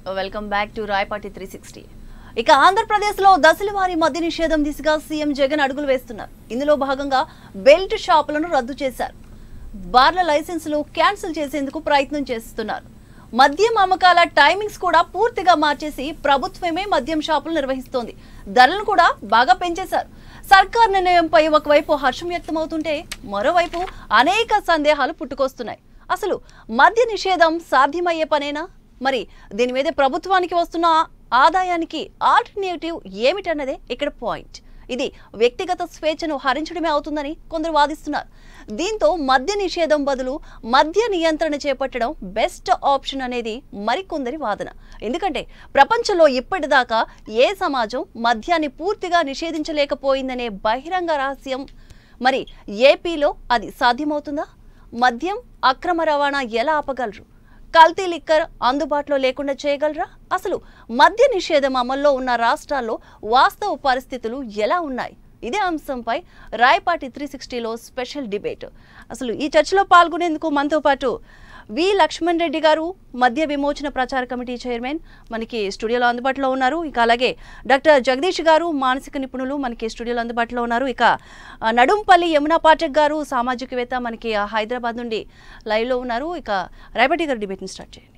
Welcome back to Rayapati three sixty ఇక ఆంధ్రప్రదేశ్లో దశల వారి మద్య నిషేధం దిశగా సీఎం జగన్ అడుగులు వేస్తున్నారు ఇందులో భాగంగా బెల్ట్ షాపులను రద్దు చేశారు బార్ల లైసెన్సులు క్యాన్సిల్ చేసేందుకు ప్రయత్నం చేస్తున్నారు మద్యం అమ్మకాల టైమింగ్స్ కూడా పూర్తిగా మార్చేసి ప్రభుత్వమే మద్యం షాపులు నిర్వహిస్తోంది ధరలను కూడా బాగా పెంచేశారు సర్కార్ నిర్ణయంపై ఒకవైపు హర్షం వ్యక్తమవుతుంటే మరోవైపు అనేక సందేహాలు పుట్టుకొస్తున్నాయి అసలు మద్య నిషేధం సాధ్యమయ్యే పనేనా మరి దీని మీద ప్రభుత్వానికి వస్తున్న ఆదాయానికి ఆల్టర్నేటివ్ ఏమిటన్నదే ఇక్కడ పాయింట్ ఇది వ్యక్తిగత స్వేచ్ఛను హరించడమే అవుతుందని కొందరు వాదిస్తున్నారు దీంతో మద్య నిషేధం బదులు మద్య నియంత్రణ చేపట్టడం బెస్ట్ ఆప్షన్ అనేది మరికొందరి వాదన ఎందుకంటే ప్రపంచంలో ఇప్పటిదాకా ఏ సమాజం మద్యాన్ని పూర్తిగా నిషేధించలేకపోయిందనే బహిరంగ రహస్యం మరి ఏపీలో అది సాధ్యమవుతుందా మద్యం అక్రమ రవాణా ఎలా ఆపగలరు కల్తీ లిక్కర్ అందుబాటులో లేకుండా చేయగలరా అసలు మద్య నిషేధం అమల్లో ఉన్న రాష్ట్రాల్లో వాస్తవ పరిస్థితులు ఎలా ఉన్నాయి ఇదే అంశంపై రాయపాటి త్రీ సిక్స్టీలో స్పెషల్ డిబేట్ అసలు ఈ చర్చలో పాల్గొనేందుకు మనతో పాటు వి లక్ష్మణ్ రెడ్డి గారు మద్య విమోచన ప్రచార కమిటీ చైర్మన్ మనకి స్టూడియోలో అందుబాటులో ఉన్నారు ఇక అలాగే డాక్టర్ జగదీష్ గారు మానసిక నిపుణులు మనకి స్టూడియోలో అందుబాటులో ఉన్నారు ఇక ఆ, నడుంపల్లి యమునా పాఠక్ గారు సామాజికవేత్త మనకి ఆ, హైదరాబాద్ నుండి లైవ్లో ఉన్నారు ఇక రేపటి గారు డిబేట్ని స్టార్ట్ చేయండి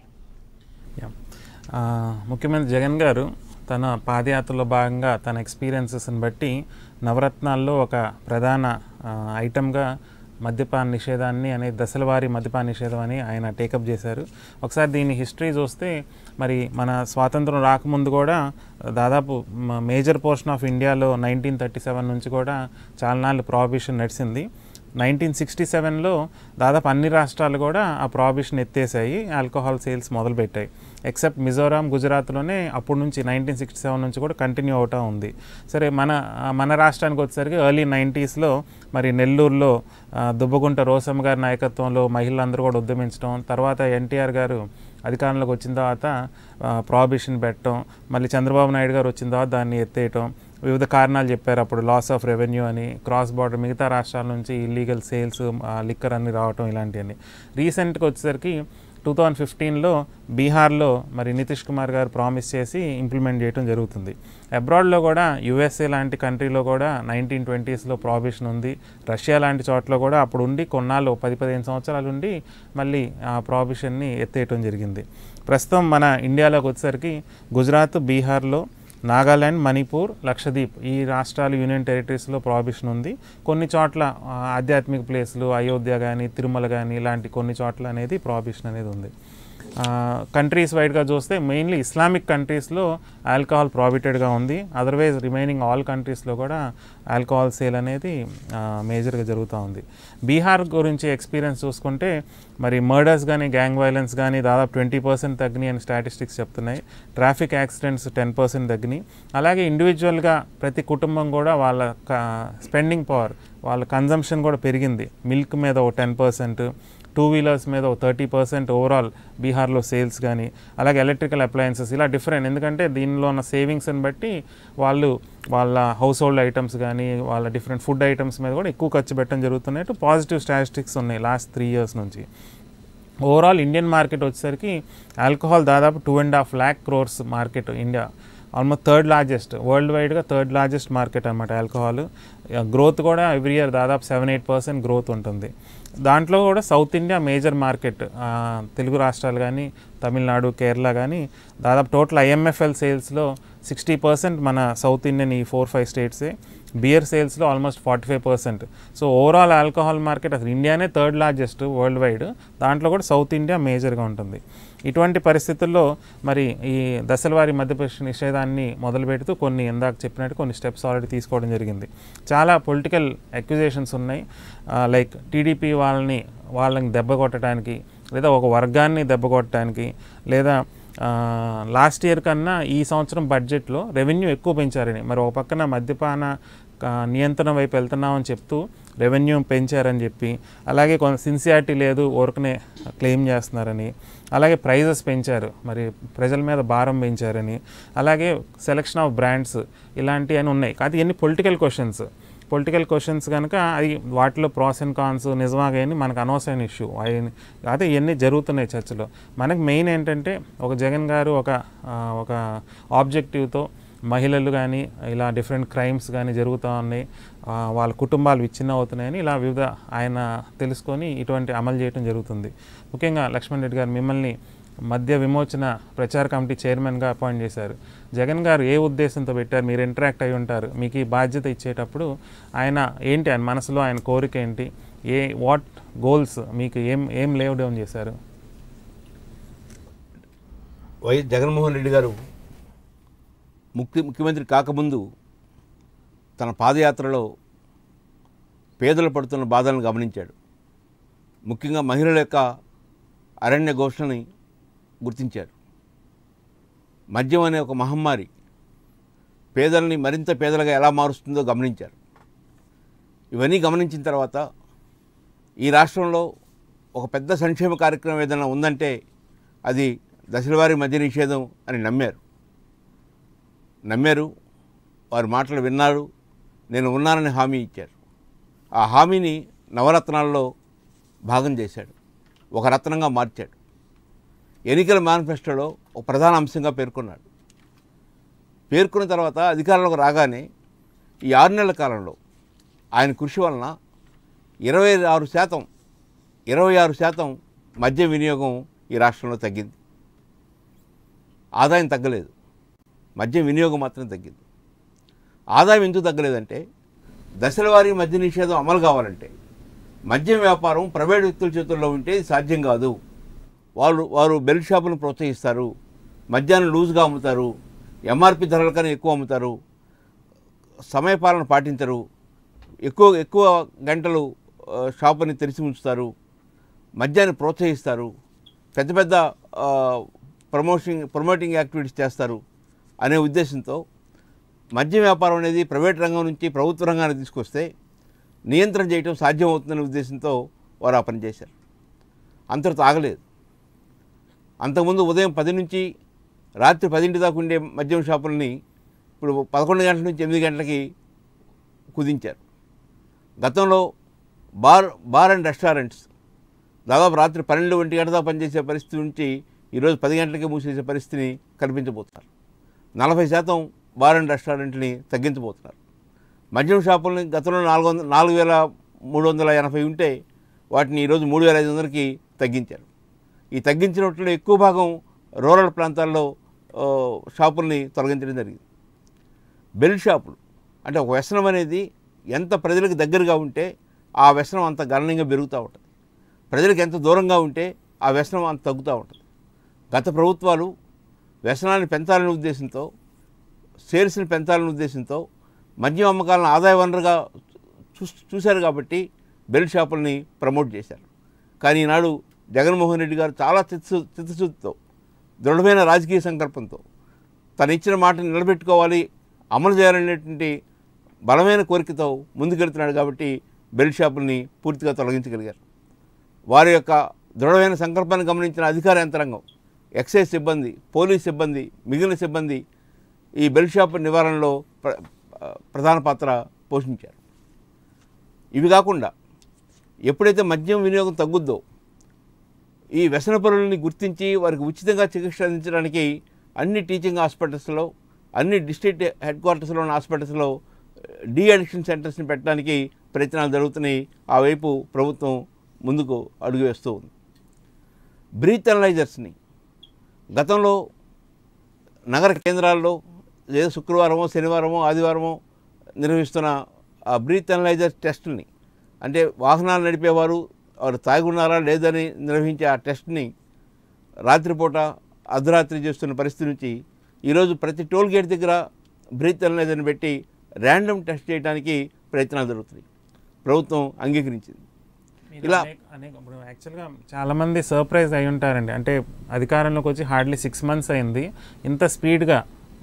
యా. ఆ, ముఖ్యమంత్రి జగన్ గారు తన పాదయాత్రలో భాగంగా తన ఎక్స్పీరియన్సెస్ని బట్టి నవరత్నాల్లో ఒక ప్రధాన ఆ, ఐటమ్గా మద్యపాన నిషేధాన్ని అనే దశలవారీ మద్యపాన నిషేధం అని ఆయన టేకప్ చేశారు ఒకసారి దీని హిస్టరీ చూస్తే మరి మన స్వాతంత్రం రాకముందు కూడా దాదాపు మేజర్ పోర్షన్ ఆఫ్ ఇండియాలో నైన్టీన్ థర్టీ సెవెన్ నుంచి కూడా చాలా నాళ్ళు ప్రాహిబిషన్ నడిచింది నైన్టీన్ సిక్స్టీ సెవెన్లో దాదాపు అన్ని రాష్ట్రాలు కూడా ఆ ప్రాహిబిషన్ ఎత్తేసాయి ఆల్కహాల్ సేల్స్ మొదలుపెట్టాయి ఎక్సెప్ట్ మిజోరాం గుజరాత్లోనే అప్పటి నుంచి నైన్టీన్ సిక్స్టీ సెవెన్ నుంచి కూడా కంటిన్యూ అవుతూ ఉంది సరే మన ఆ, మన రాష్ట్రానికి వచ్చేసరికి ఎర్లీ నైంటీస్లో మరి నెల్లూరులో ఆ, దుబ్బగుంట రోసమ్మ గారి నాయకత్వంలో మహిళలందరూ కూడా ఉద్యమించడం తర్వాత ఎన్టీఆర్ గారు అధికారంలోకి వచ్చిన తర్వాత ప్రాహిబిషన్ పెట్టడం మళ్ళీ చంద్రబాబు నాయుడు గారు వచ్చిన తర్వాత దాన్ని ఎత్తేయటం వివిధ కారణాలు చెప్పారు అప్పుడు లాస్ ఆఫ్ రెవెన్యూ అని క్రాస్ బార్డర్ మిగతా రాష్ట్రాల నుంచి ఇల్లీగల్ సేల్స్ లిక్కర్ అన్ని రావటం ఇలాంటివన్నీ రీసెంట్గా వచ్చేసరికి టూ థౌజండ్ ఫిఫ్టీన్లో బీహార్లో మరి నితీష్ కుమార్ గారు ప్రామిస్ చేసి ఇంప్లిమెంట్ చేయడం జరుగుతుంది అబ్రాడ్లో కూడా యుఎస్ఏ లాంటి కంట్రీలో కూడా నైన్టీన్ ట్వంటీస్లో ప్రాబిషన్ ఉంది రష్యా లాంటి చోట్ల కూడా అప్పుడు ఉండి కొన్నాళ్ళు పది పదిహేను సంవత్సరాలు ఉండి మళ్ళీ ఆ ప్రాబిషన్ని ఎత్తేయటం జరిగింది ప్రస్తుతం మన ఇండియాలోకి వచ్చేసరికి గుజరాత్ బీహార్లో నాగాల్యాండ్ మణిపూర్ లక్షద్వీప్ ఈ రాష్ట్రాలు యూనియన్ టెరిటరీస్లో ప్రాబిషన్ ఉంది కొన్ని చోట్ల ఆ, ఆధ్యాత్మిక ప్లేస్లు అయోధ్య కానీ తిరుమల కానీ ఇలాంటి కొన్ని చోట్ల అనేది ప్రాబిషన్ అనేది ఉంది కంట్రీస్ వైడ్గా చూస్తే మెయిన్లీ ఇస్లామిక్ కంట్రీస్లో ఆల్కహాల్ ప్రాబిటెడ్గా ఉంది అదర్వైజ్ రిమైనింగ్ ఆల్ కంట్రీస్లో కూడా ఆల్కహాల్ సేల్ అనేది మేజర్గా జరుగుతూ ఉంది బీహార్ గురించి ఎక్స్పీరియన్స్ చూసుకుంటే మరి మర్డర్స్ కానీ గ్యాంగ్ వైలెన్స్ కానీ దాదాపు ట్వంటీ పర్సెంట్ తగ్గినాయి అని స్టాటిస్టిక్స్ చెప్తున్నాయి ట్రాఫిక్ యాక్సిడెంట్స్ టెన్ పర్సెంట్ తగ్గినాయి అలాగే ఇండివిజువల్గా ప్రతి కుటుంబం కూడా వాళ్ళ స్పెండింగ్ పవర్ వాళ్ళ కన్జంప్షన్ కూడా పెరిగింది మిల్క్ మీద ఒక టెన్ పర్సెంట్ టూ వీలర్స్ మీద ఒక థర్టీ పర్సెంట్ ఓవరాల్ బీహార్లో సేల్స్ కానీ అలాగే ఎలక్ట్రికల్ అప్లయన్సెస్ ఇలా డిఫరెంట్ ఎందుకంటే దీనిలో ఉన్న సేవింగ్స్ని బట్టి వాళ్ళు వాళ్ళ హౌస్ హోల్డ్ ఐటమ్స్ కానీ వాళ్ళ డిఫరెంట్ ఫుడ్ ఐటమ్స్ మీద కూడా ఎక్కువ ఖర్చు పెట్టడం జరుగుతున్నట్టు పాజిటివ్ స్టాటిస్టిక్స్ ఉన్నాయి లాస్ట్ త్రీ ఇయర్స్ నుంచి ఓవరాల్ ఇండియన్ మార్కెట్ వచ్చేసరికి ఆల్కహాల్ దాదాపు two and half lakh crores market India almost third largest world వైడ్గా థర్డ్ లార్జెస్ట్ మార్కెట్ అనమాట ఆల్కహాల్ గ్రోత్ కూడా ఎవ్రీ ఇయర్ దాదాపు సెవెన్ ఎయిట్ పర్సెంట్ గ్రోత్ ఉంటుంది దాంట్లో కూడా సౌత్ ఇండియా మేజర్ మార్కెట్ ఆ, తెలుగు రాష్ట్రాలు కానీ తమిళనాడు కేరళ కానీ దాదాపు టోటల్ ఐఎంఎఫ్ఎల్ సేల్స్లో సిక్స్టీ పర్సెంట్ మన సౌత్ ఇండియన్ ఈ ఫోర్ ఫైవ్ స్టేట్సే బియర్ సేల్స్లో almost forty five percent so overall alcohol market అసలు ఇండియానే థర్డ్ లార్జెస్ట్ వరల్డ్ వైడ్ దాంట్లో కూడా సౌత్ ఇండియా మేజర్గా ఉంటుంది ఇటువంటి పరిస్థితుల్లో మరి ఈ దశలవారి మధ్యప్రదేశ్ నిషేధాన్ని మొదలుపెడుతూ కొన్ని ఇందాక చెప్పినట్టు కొన్ని స్టెప్స్ ఆల్రెడీ తీసుకోవడం జరిగింది చాలా పొలిటికల్ అక్యుజేషన్స్ ఉన్నాయి లైక్ టీడీపీ వాళ్ళని వాళ్ళని దెబ్బ కొట్టడానికి లేదా ఒక వర్గాన్ని దెబ్బ కొట్టడానికి లేదా లాస్ట్ ఇయర్ కన్నా ఈ సంవత్సరం బడ్జెట్లో రెవెన్యూ ఎక్కువ పెంచారని మరి ఒక పక్కన మద్యపాన ఆ, నియంత్రణ వైపు వెళ్తున్నామని చెప్తూ రెవెన్యూ పెంచారని చెప్పి అలాగే కొంత సిన్సియారిటీ లేదు ఊరకనే క్లెయిమ్ చేస్తున్నారని అలాగే ప్రైజెస్ పెంచారు మరి ప్రజల మీద భారం పెంచారని అలాగే సెలెక్షన్ ఆఫ్ బ్రాండ్స్ ఇలాంటివి అని ఉన్నాయి కాదు ఇవన్నీ పొలిటికల్ క్వశ్చన్స్ పొలిటికల్ క్వశ్చన్స్ కనుక అది వాటిలో ప్రాస్ అండ్ కాన్స్ నిజమా కానీ మనకు అనవసరమైన ఇష్యూ అవి అయితే ఇవన్నీ జరుగుతున్నాయి చర్చలో మనకి మెయిన్ ఏంటంటే ఒక జగన్ గారు ఒక ఆ, ఒక ఆబ్జెక్టివ్తో మహిళలు కానీ ఇలా డిఫరెంట్ క్రైమ్స్ కానీ జరుగుతూ ఉన్నాయి ఆ, వాళ్ళ కుటుంబాలు విచ్ఛిన్న అవుతున్నాయని ఇలా వివిధ ఆయన తెలుసుకొని ఇటువంటి అమలు చేయడం జరుగుతుంది ముఖ్యంగా లక్ష్మణ్ రెడ్డి గారు మిమ్మల్ని మద్య విమోచన ప్రచార కమిటీ చైర్మన్గా అపాయింట్ చేశారు జగన్ గారు ఏ ఉద్దేశంతో పెట్టారు మీరు ఇంటరాక్ట్ అయి ఉంటారు మీకు ఈ బాధ్యత ఇచ్చేటప్పుడు ఆయన ఏంటి ఆయన మనసులో ఆయన కోరిక ఏంటి ఏ వాట్ గోల్స్ మీకు ఏం ఏం లేవ్ డౌన్ చేశారు వైఎస్ జగన్మోహన్ రెడ్డి గారు ముఖ్య ముఖ్యమంత్రి కాకముందు తన పాదయాత్రలో పేదలు పడుతున్న బాధలను గమనించాడు ముఖ్యంగా మహిళల యొక్క అరణ్య ఘోషణని గుర్తించారు మద్యం అనే ఒక మహమ్మారి పేదల్ని మరింత పేదలుగా ఎలా మారుస్తుందో గమనించారు ఇవన్నీ గమనించిన తర్వాత ఈ రాష్ట్రంలో ఒక పెద్ద సంక్షేమ కార్యక్రమం ఏదైనా ఉందంటే అది దశలవారీ మద్య నిషేధం అని నమ్మారు నమ్మారు వారి మాటలు విన్నారు నేను ఉన్నానని హామీ ఇచ్చారు ఆ హామీని నవరత్నాల్లో భాగం చేశాడు ఒక రత్నంగా మార్చాడు ఎన్నికల మేనిఫెస్టోలో ఒక ప్రధాన అంశంగా పేర్కొన్నాడు పేర్కొన్న తర్వాత అధికారంలోకి రాగానే ఈ ఆరు నెలల కాలంలో ఆయన కృషి వలన ఇరవై ఆరు శాతం ఇరవై ఆరు శాతం మద్య వినియోగం ఈ రాష్ట్రంలో తగ్గింది ఆదాయం తగ్గలేదు మద్యం వినియోగం మాత్రం తగ్గింది ఆదాయం ఎందుకు తగ్గలేదంటే దశల వారీ మద్య నిషేధం అమలు కావాలంటే మద్యం వ్యాపారం ప్రైవేట్ వ్యక్తుల చేతుల్లో ఉంటే ఇది సాధ్యం కాదు వాళ్ళు వారు బెల్ట్ షాపులను ప్రోత్సహిస్తారు మద్యాన్ని లూజ్గా అమ్ముతారు ఎంఆర్పి ధరల కన్నా ఎక్కువ అమ్ముతారు సమయపాలన పాటించరు ఎక్కువ ఎక్కువ గంటలు ఆ, షాపుని తెరిచి ఉంచుతారు మద్యాన్ని ప్రోత్సహిస్తారు పెద్ద పెద్ద ఆ, ప్రమోషన్ ప్రమోటింగ్ యాక్టివిటీస్ చేస్తారు అనే ఉద్దేశంతో మద్య వ్యాపారం అనేది ప్రైవేట్ రంగం నుంచి ప్రభుత్వ రంగాన్ని తీసుకొస్తే నియంత్రణ చేయడం సాధ్యమవుతుందనే ఉద్దేశంతో వారు ఆ పని చేశారు అంతటితో ఆగలేదు అంతకుముందు ఉదయం పది నుంచి రాత్రి పదింటి దాకా ఉండే మద్యం షాపుల్ని ఇప్పుడు పదకొండు గంటల నుంచి ఎనిమిది గంటలకి కుదించారు గతంలో బార్ బార్ అండ్ రెస్టారెంట్స్ దాదాపు రాత్రి పన్నెండు ఒంటి గంట దాకా పనిచేసే పరిస్థితి నుంచి ఈరోజు పది గంటలకే మూసేసే పరిస్థితిని కల్పించబోతున్నారు నలభై శాతం బార్ అండ్ రెస్టారెంట్ని తగ్గించబోతున్నారు మద్యం షాపుల్ని గతంలో నాలుగు వందల నాలుగు వేల మూడు వందల ఎనభై ఉంటే వాటిని ఈరోజు మూడు వేల ఐదు వందలకి తగ్గించారు ఈ తగ్గించినట్లో ఎక్కువ భాగం రూరల్ ప్రాంతాల్లో ఆ, షాపుల్ని తొలగించడం జరిగింది బెల్ట్ షాపులు అంటే ఒక వ్యసనం అనేది ఎంత ప్రజలకు దగ్గరగా ఉంటే ఆ వ్యసనం అంత గణనీయంగా పెరుగుతూ ఉంటుంది ప్రజలకు ఎంత దూరంగా ఉంటే ఆ వ్యసనం అంత తగ్గుతూ ఉంటుంది గత ప్రభుత్వాలు వ్యసనాన్ని పెంచాలనే ఉద్దేశంతో సేల్స్ని పెంచాలనే ఉద్దేశంతో మద్యం అమ్మకాలను ఆదాయ వనరుగా చూ చూశారు కాబట్టి బెల్ట్ షాపుల్ని ప్రమోట్ చేశారు కానీ ఈనాడు జగన్మోహన్ రెడ్డి గారు చాలా చిత్తశు చిత్తశుద్ధితో దృఢమైన రాజకీయ సంకల్పంతో తను ఇచ్చిన మాటను నిలబెట్టుకోవాలి అమలు చేయాలనేటువంటి బలమైన కోరికతో ముందుకెళ్తున్నాడు కాబట్టి బెల్ట్ షాపుల్ని పూర్తిగా తొలగించగలిగారు వారి యొక్క దృఢమైన సంకల్పాన్ని గమనించిన అధికార యంత్రాంగం ఎక్సైజ్ సిబ్బంది పోలీస్ సిబ్బంది మిగిలిన సిబ్బంది ఈ బెల్ట్ షాప్ నివారణలో ప్ర- ప్రధాన పాత్ర పోషించారు ఇవి కాకుండా ఎప్పుడైతే మద్యం వినియోగం తగ్గుద్దో ఈ వ్యసన పరులని గుర్తించి వారికి ఉచితంగా చికిత్స అందించడానికి అన్ని టీచింగ్ హాస్పిటల్స్లో అన్ని డిస్ట్రిక్ట్ హెడ్ క్వార్టర్స్లో ఉన్న హాస్పిటల్స్లో డీ అడిక్షన్ సెంటర్స్ని పెట్టడానికి ప్రయత్నాలు జరుగుతున్నాయి ఆ వైపు ప్రభుత్వం ముందుకు అడుగు వేస్తూ ఉంది బ్రీత్ అనలైజర్స్ని గతంలో నగర కేంద్రాల్లో ఏదో శుక్రవారమో శనివారమో ఆదివారమో నిర్వహిస్తున్న ఆ బ్రీత్ అనలైజర్ టెస్ట్ని అంటే వాహనాలు నడిపేవారు వారు తాగి ఉన్నారా లేదని నిర్వహించే ఆ టెస్ట్ని రాత్రిపూట అర్ధరాత్రి చేస్తున్న పరిస్థితి నుంచి ఈరోజు ప్రతి టోల్ గేట్ దగ్గర బ్రీత్ అనలైజర్ని పెట్టి ర్యాండమ్ టెస్ట్ చేయడానికి ప్రయత్నాలు జరుగుతున్నాయి ప్రభుత్వం అంగీకరించింది ఇలా- అనేక- అనేక ఇప్పుడు యాక్చువల్గా చాలామంది సర్ప్రైజ్ అయి ఉంటారండి అంటే అధికారంలోకి వచ్చి హార్డ్లీ సిక్స్ మంత్స్ అయింది ఇంత స్పీడ్గా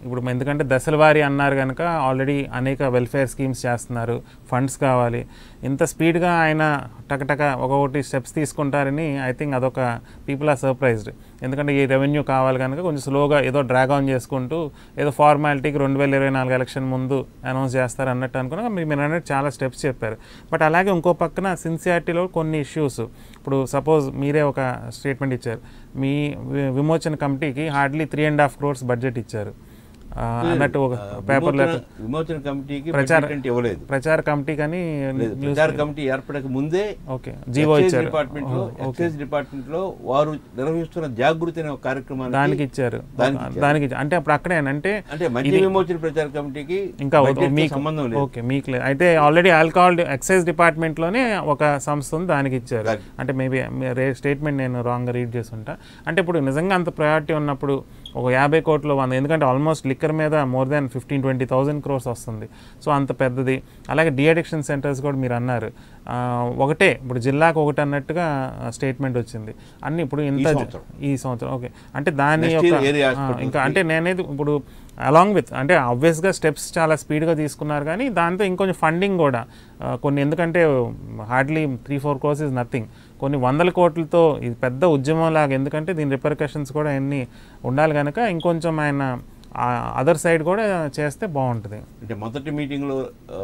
ఇప్పుడు ఎందుకంటే దశల వారి అన్నారు కనుక ఆల్రెడీ అనేక వెల్ఫేర్ స్కీమ్స్ చేస్తున్నారు ఫండ్స్ కావాలి ఇంత స్పీడ్గా ఆయన టకటక ఒక్కొక్కటి స్టెప్స్ తీసుకుంటారని ఐ థింక్ అదొక పీపుల్ ఆర్ సర్ప్రైజ్డ్ ఎందుకంటే ఈ రెవెన్యూ కావాలి కనుక కొంచెం స్లోగా ఏదో డ్రాగ్ ఆన్ చేసుకుంటూ ఏదో ఫార్మాలిటీకి రెండు వేల ఇరవై నాలుగు ఎలక్షన్ ముందు అనౌన్స్ చేస్తారు అన్నట్టు అనుకున్నా మీరు మీరు అన్నట్టు చాలా స్టెప్స్ చెప్పారు బట్ అలాగే ఇంకో పక్కన సిన్సియారిటీలో కొన్ని ఇష్యూస్ ఇప్పుడు సపోజ్ మీరే ఒక స్టేట్మెంట్ ఇచ్చారు మీ వి- విమోచన కమిటీకి hardly three and half crores budget ఇచ్చారు ఆ, అన్నట్టు ఒక ఆ, పేపర్లో విమోచన- విమోచన కమిటీకి ప్రచార బడ్జెట్ అంటే ఇవ్వలేదు ప్రచార కమిటీ కానీ లేదు ప్రచార కమిటీ ఏర్పడక ముందే ఓకే జీవో ఎక్సైజ్ ఇచ్చారు డిపార్ట్మెంట్ లో ఓ, ఓకే. ఎక్సైజ్ డిపార్ట్మెంట్ లో వారు నిర్వహిస్తున్న జాగృతి అనే ఒక కార్యక్రమానికి దానికి ఇచ్చారు దానికి ఇచ్చారు. దానికి ఇచ్చారు. అంటే అప్పుడు అక్కడే అంటే అంటే మద్య విమోచన ప్రచార కమిటీకి ఇంకా budget తో మీకు సంబంధం లేదు ఓకే మీకు లేదు అయితే ఆల్రెడీ ఆల్కహాల్ ఎక్సైజ్ డిపార్ట్మెంట్లోనే ఒక సంస్థ ఉంది దానికి ఇచ్చారు దానికి. అంటే మేబీ స్టేట్మెంట్ నేను రాంగ్గా రీడ్ చేసి ఉంటా అంటే ఇప్పుడు నిజంగా అంత ప్రయారిటీ ఉన్నప్పుడు ఒక యాభై కోట్లు వంద ఎందుకంటే ఆల్మోస్ట్ లిక్కర్ మీద more than fifteen twenty thousand crores వస్తుంది సో అంత పెద్దది అలాగే డిఅడిక్షన్ సెంటర్స్ కూడా మీరు అన్నారు ఆ, ఒకటే ఇప్పుడు జిల్లాకు ఒకటి అన్నట్టుగా స్టేట్మెంట్ వచ్చింది అన్ని ఇప్పుడు ఇంత సంవత్సరం. ఈ సంవత్సరం ఓకే అంటే దాని Next యొక్క year area ఆ, hospitals ఇంకా కి- అంటే నేనేది ఇప్పుడు అలాంగ్ విత్ అంటే ఆబ్వియస్గా స్టెప్స్ చాలా స్పీడ్గా తీసుకున్నారు కానీ దాంతో ఇంకొంచెం ఫండింగ్ కూడా ఆ, కొన్ని ఎందుకంటే hardly three four crores is nothing కొన్ని వందల కోట్లతో ఇది పెద్ద ఉద్యమం లాగా ఎందుకంటే దీని రిపర్కషన్స్ కూడా ఎన్ని ఉండాలి కనుక ఇంకొంచెం ఆయన అదర్ సైడ్ కూడా చేస్తే బాగుంటుంది అంటే మొదటి మీటింగ్లో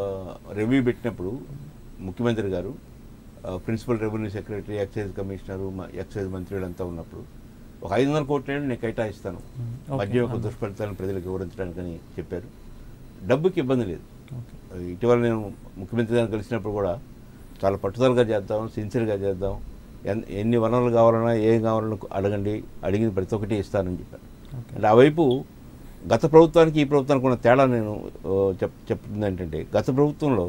రివ్యూ పెట్టినప్పుడు ముఖ్యమంత్రి గారు principal revenue secretary excise commissioner మ- ఎక్సైజ్ మంత్రులంతా ఉన్నప్పుడు ఒక ఐదు వందల కోట్ల నేను కేటాయిస్తాను okay. మద్యం యొక్క దుష్ఫలితాలను ప్రజలకు వివరించడానికని చెప్పారు డబ్బుకి ఇబ్బంది లేదు ఓకే ఇటీవల నేను ముఖ్యమంత్రి గారిని కలిసినప్పుడు కూడా చాలా పట్టుదలగా చేద్దాం సిన్సియర్గా చేద్దాం ఎన్- ఎన్ని వనరులు కావాలన్నా ఏం కావాలన్నా అడగండి అడిగిన ప్రతి ఒక్కటి ఇస్తానని చెప్పాను ఓకే అంటే ఆ వైపు గత ప్రభుత్వానికి ఈ ప్రభుత్వానికి ఉన్న తేడా నేను ఆ, చెప్ చెప్తుంది ఏంటంటే గత ప్రభుత్వంలో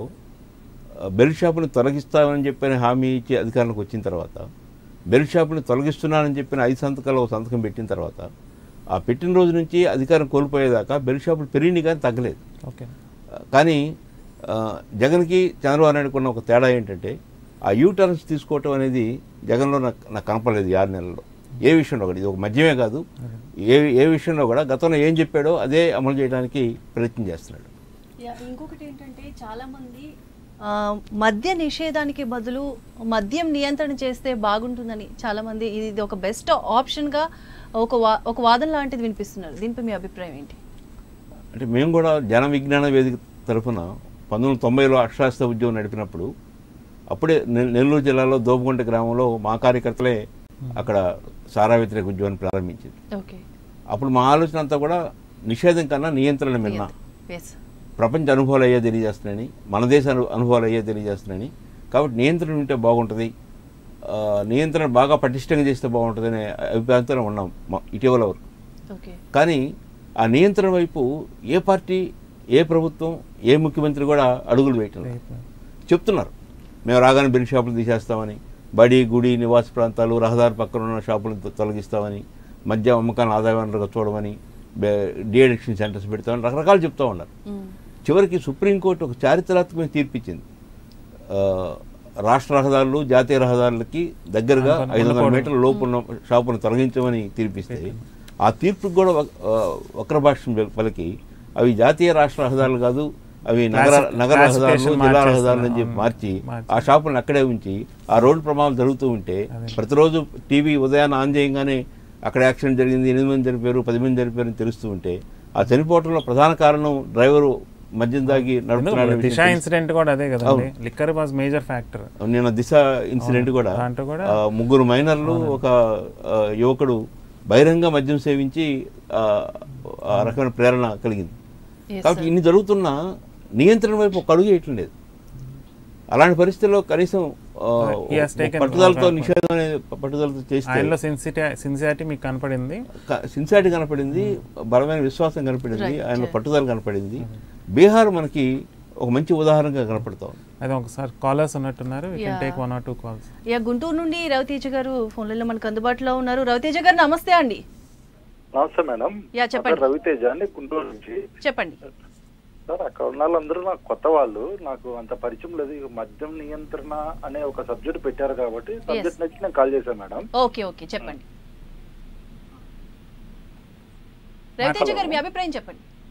ఆ, బెల్ట్ షాపుని తొలగిస్తామని చెప్పిన హామీ ఇచ్చి అధికారంలోకి వచ్చిన తర్వాత బెల్ట్ షాపుని తొలగిస్తున్నానని చెప్పిన ఐదు సంతకాలు ఒక సంతకం పెట్టిన తర్వాత ఆ పెట్టిన రోజు నుంచి అధికారం కోల్పోయేదాకా బెల్ట్ షాపులు పెరిగినాయి కానీ తగ్గలేదు ఓకే ఆ, కానీ ఆ, జగన్కి చంద్రబాబు నాయుడుకు ఉన్న ఒక తేడా ఏంటంటే ఆ యూ టర్న్స్ తీసుకోవటం అనేది జగన్లో నాకు నాకు కనపడలేదు ఈ ఆరు నెలల్లో ఏ విషయంలో కూడా ఇది ఒక మద్యమే కాదు ఏ ఏ విషయంలో కూడా గతంలో ఏం చెప్పాడో అదే అమలు చేయడానికి ప్రయత్నం చేస్తున్నాడు యా, ఇంకొకటి ఏంటంటే చాలా మంది ఆ, మద్య నిషేధానికి బదులు మద్యం నియంత్రణ చేస్తే బాగుంటుందని చాలా మంది ఇది ఒక బెస్ట్ ఆప్షన్ గా ఒక వా- ఒక వాదన లాంటిది వినిపిస్తున్నారు దీనిపై మీ అభిప్రాయం ఏంటి అంటే మేము కూడా జన విజ్ఞాన వేదిక తరఫున పంతొమ్మిది వందల తొంభైలో అక్షరాస్యత ఉద్యమం నడిపినప్పుడు అప్పుడే నె- నెల్లూరు జిల్లాలో దోపుగుంట గ్రామంలో మా కార్యకర్తలే అక్కడ సారా వ్యతిరేక ఉద్యమాన్ని ప్రారంభించింది ఓకే అప్పుడు మా ఆలోచన అంతా కూడా నిషేధం కన్నా నియంత్రణ మిన్నా ఎస్ ప్రపంచ అనుభవాలు అయ్యే తెలియజేస్తున్నాయని మన దేశ అను అనుభవాలు అయ్యే తెలియజేస్తున్నాయని కాబట్టి నియంత్రణ ఉంటే బాగుంటుంది ఆ, నియంత్రణ బాగా పటిష్టంగా చేస్తే బాగుంటుందనే అభిప్రాయంతో ఉన్నాం మా- ఇటీవల వరకు ఓకే కానీ ఆ నియంత్రణ వైపు ఏ పార్టీ ఏ ప్రభుత్వం ఏ ముఖ్యమంత్రి కూడా అడుగులు వేయటం లేదు. చెప్తున్నారు మేము రాగానే బెల్ట్ షాపులు తీసేస్తామని బడి గుడి నివాస ప్రాంతాలు రహదారి పక్కన ఉన్న షాపులను తొ- తొలగిస్తామని మద్య అమ్మకాలను ఆదాయ వనరుగా చూడమని డి అడిక్షన్ సెంటర్స్ పెడతామని రకరకాలు చెప్తా ఉన్నారు చివరికి సుప్రీంకోర్టు ఒక చారిత్రాత్మక తీర్పిచ్చింది ఆ, రాష్ట్ర రహదారులు జాతీయ రహదారులకి దగ్గరగా అనుకున్న- ఐదు వందల అనుకోవడం. మీటర్ల లోపు ఉన్న షాపులను తొలగించమని తీర్పిస్తే ఆ తీర్పుకి కూడా వక్- ఆ, వక్రభాష్యం వెల్- పలికి అవి జాతీయ రాష్ట్ర రహదారులు కాదు అవి నగర Classic- నగర రహదారులు classification జిల్లా మార్చేస్తున్నారు. రహదారులు అని చెప్పి అవును. మార్చి మార్చి. ఆ షాపులను అక్కడే ఉంచి ఆ రోడ్డు ప్రమాదాలు జరుగుతూ ఉంటే అదే. ప్రతిరోజు టీవీ ఉదయాన్ని ఆన్ చేయగానే అక్కడ యాక్సిడెంట్ జరిగింది ఎనిమిది మంది చనిపోయారు పది మంది చనిపోయారు అని తెలుస్తూ ఉంటే ఆ చనిపోవడంలో ప్రధాన కారణం డ్రైవరు మద్యం తాగి నడుపుతున్నాడు ఎందుకు దిశ ఇన్సిడెంట్ కూడా అదే కదండి లిక్కర్ వాజ్ మేజర్ ఫ్యాక్టర్ నేను దిశ ఇన్సిడెంట్ కూడా దాంట్లో కూడా ఆ, ముగ్గురు మైనర్లు ఒక ఆ, యువకుడు బహిరంగ మద్యం సేవించి ఆ, ఆ రకమైన ప్రేరణ కలిగింది Yes, కాబట్టి sir. ఇన్ని జరుగుతున్నా నియంత్రణ వైపు ఒక అడుగు వేయటం లేదు అలాంటి పరిస్థితుల్లో కనీసం ఆ, He has taken పట్టుదలతో ఒక- నిషేధం అనేది పట్టుదలతో చేస్తే ఆయనలో సిన్సిటీ సిన్సియారిటీ మీకు కనపడింది సిన్సియారిటీ కనపడింది బలమైన విశ్వాసం కనపడింది Right. ఆయనలో పట్టుదల కనపడింది బీహార్ మనకి ఒక మంచి ఉదాహరణగా కనపడతా ఉంది అదే ఒకసారి కాలర్స్ ఉన్నట్టున్నారు you can Yeah. Take one or two calls yeah Guntur నుండి రవితేజ గారు ఫోన్లలో మనకు అందుబాటులో ఉన్నారు రవితేజ గారు నమస్తే అండి నమస్తే మేడం యా, చెప్పండి. నా పేరు రవితేజ అండి గుంటూరు నుంచి చెప్పండి సార్ అక్కడ ఉన్న వాళ్ళందరూ నాకు కొత్త వాళ్ళు నాకు అంత పరిచయం లేదు ఇక మద్యం నియంత్రణ అనే ఒక సబ్జెక్ట్ పెట్టారు కాబట్టి సబ్జెక్ట్ నచ్చి నేను కాల్ చేశాను మేడం ఓకే ఓకే చెప్పండి రవితేజ గారు మీ అభిప్రాయం చెప్పండి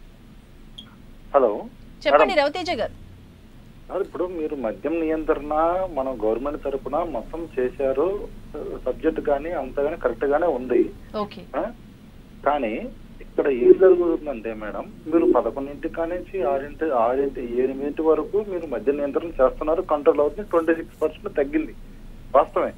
హలో చెప్పండి రవితేజ గారు సార్ ఇప్పుడు మీరు మద్యం నియంత్రణ మన గవర్నమెంట్ తరపున మొత్తం చేశారు సబ్జెక్ట్ కానీ అంత కానీ కరెక్ట్ గానే ఉంది ఓకే ఆ? కానీ ఇక్కడ ఏం జరుగుతుందంటే మేడం మీరు పదకొండింటి కానించి ఆరింటి ఆరింటి ఎనిమిదింటి వరకు మీరు మద్య నియంత్రణ చేస్తున్నారు కంట్రోల్ అవుతుంది ట్వంటీ సిక్స్ పర్సెంట్ తగ్గింది వాస్తవమే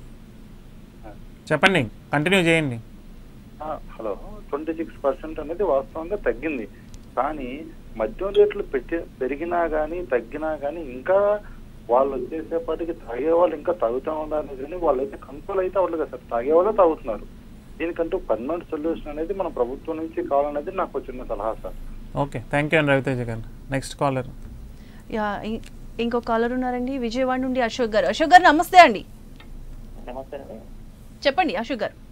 చెప్పండి కంటిన్యూ చేయండి ఆ, హలో ట్వంటీ సిక్స్ పర్సెంట్ అనేది వాస్తవంగా తగ్గింది కానీ మద్యం రేట్లు పెట్టి పెరిగినా కానీ తగ్గినా కానీ ఇంకా వాళ్ళు వచ్చేసేపటికి తాగే వాళ్ళు ఇంకా తాగుతూ ఉండాలి కానీ వాళ్ళైతే కంట్రోల్ అయితే అవ్వలేదు కదా సార్ తాగే వాళ్ళే తాగుతున్నారు దీనికంటూ పర్మనెంట్ సొల్యూషన్ అనేది మన ప్రభుత్వం నుంచి కావాలనేది నాకు ఒక చిన్న సలహా సార్ ఓకే థ్యాంక్ యూ అండి రవితేజ గారు నెక్స్ట్ కాలర్ యా ఇ- ఇంకో కాలర్ ఉన్నారండి విజయవాడ నుండి అశోక్ గారు అశోక్ గారు నమస్తే అండి నమస్తే అండి చెప్పండి అశోక్ గారు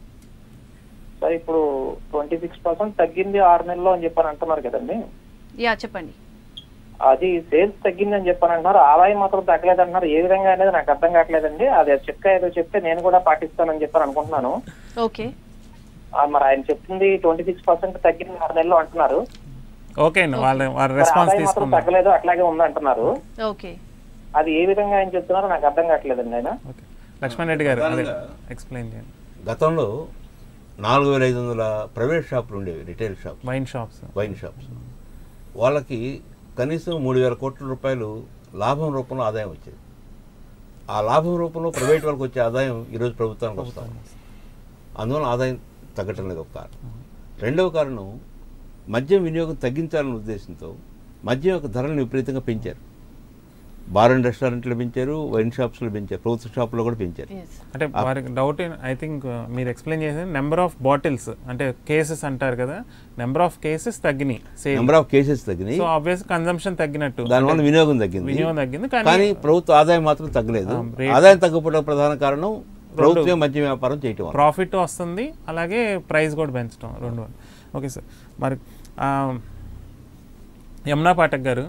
సార్ ఇప్పుడు ట్వంటీ సిక్స్ పర్సెంట్ తగ్గింది ఆరు నెలల్లో అని చెప్పని అంటున్నారు కదండి యా చెప్పండి అది సేల్స్ తగ్గింది అని చెప్పని అంటున్నారు ఆదాయం మాత్రం తగ్గలేదు అంటున్నారు ఏ విధంగా అనేది నాకు అర్థం కావట్లేదండి అది చెక్క ఏదో చెప్తే నేను కూడా పాటిస్తానని చెప్పని అనుకుంటున్నాను ఓకే ఆ, మరి ఆయన చెప్తుంది ట్వంటీ సిక్స్ పర్సెంట్ తగ్గింది ఆరు నెలల్లో అంటున్నారు ఓకే అండి వాళ్ళ వాళ్ళ మరి రెస్పాన్స్ ఆదాయం మాత్రం తీసుకుందాం తగ్గలేదు అట్లాగే ఉంది అంటున్నారు ఓకే అది ఏ విధంగా ఆయన చెప్తున్నారో నాకు అర్థం కావట్లేదండి ఆయన ఓకే లక్ష్మణ్ రెడ్డి గారు అదే ప్రధానంగా- ఎక్స్ప్లెయిన్ చేయండి గతంలో నాలుగు వేల ఐదు వందల ప్రైవేట్ షాపులు ఉండేవి retail shop wine shops wine shops వాళ్ళకి కనీసం మూడు వేల కోట్ల రూపాయలు లాభం రూపంలో ఆదాయం వచ్చేది ఆ లాభం రూపంలో ప్రైవేట్ వాళ్ళకి వచ్చే ఆదాయం ఈరోజు ప్రభుత్వానికి వస్తా ఉంది అందువల్ల ఆదాయం తగ్గటం లేదు ఒక కారణం రెండవ కారణం మద్యం వినియోగం తగ్గించాలనే ఉద్దేశంతో మద్యం యొక్క ధరలను విపరీతంగా పెంచారు బార్ అండ్ రెస్టారెంట్లు పెంచారు వైన్ షాప్స్లో పెంచారు ప్రభుత్వ షాపుల్లో కూడా పెంచారు ఎస్ అంటే వారికి డౌట్ ఐ థింక్ మీరు ఎక్స్ప్లెయిన్ చేసేది నెంబర్ ఆఫ్ బాటిల్స్ అంటే కేసెస్ అంటారు కదా నెంబర్ ఆఫ్ కేసెస్ తగ్గినాయి సేమ్ నెంబర్ ఆఫ్ కేసెస్ తగ్గినాయి సో ఆబ్వియస్ కన్జంప్షన్ తగ్గినట్టు దానివల్ల వినియోగం తగ్గింది వినియోగం తగ్గింది కానీ కానీ ప్రభుత్వ ఆదాయం మాత్రం తగ్గలేదు ఆ, రేట్- ఆదాయం తగ్గకపోవడం ప్రధాన కారణం ప్రభుత్వమే మద్యం వ్యాపారం చేయటం వల్ల. ప్రాఫిట్ వస్తుంది అలాగే ప్రైస్ కూడా పెంచడం రెండు ఓకే సార్ మరి ఆ, యమునా పాఠక్ గారు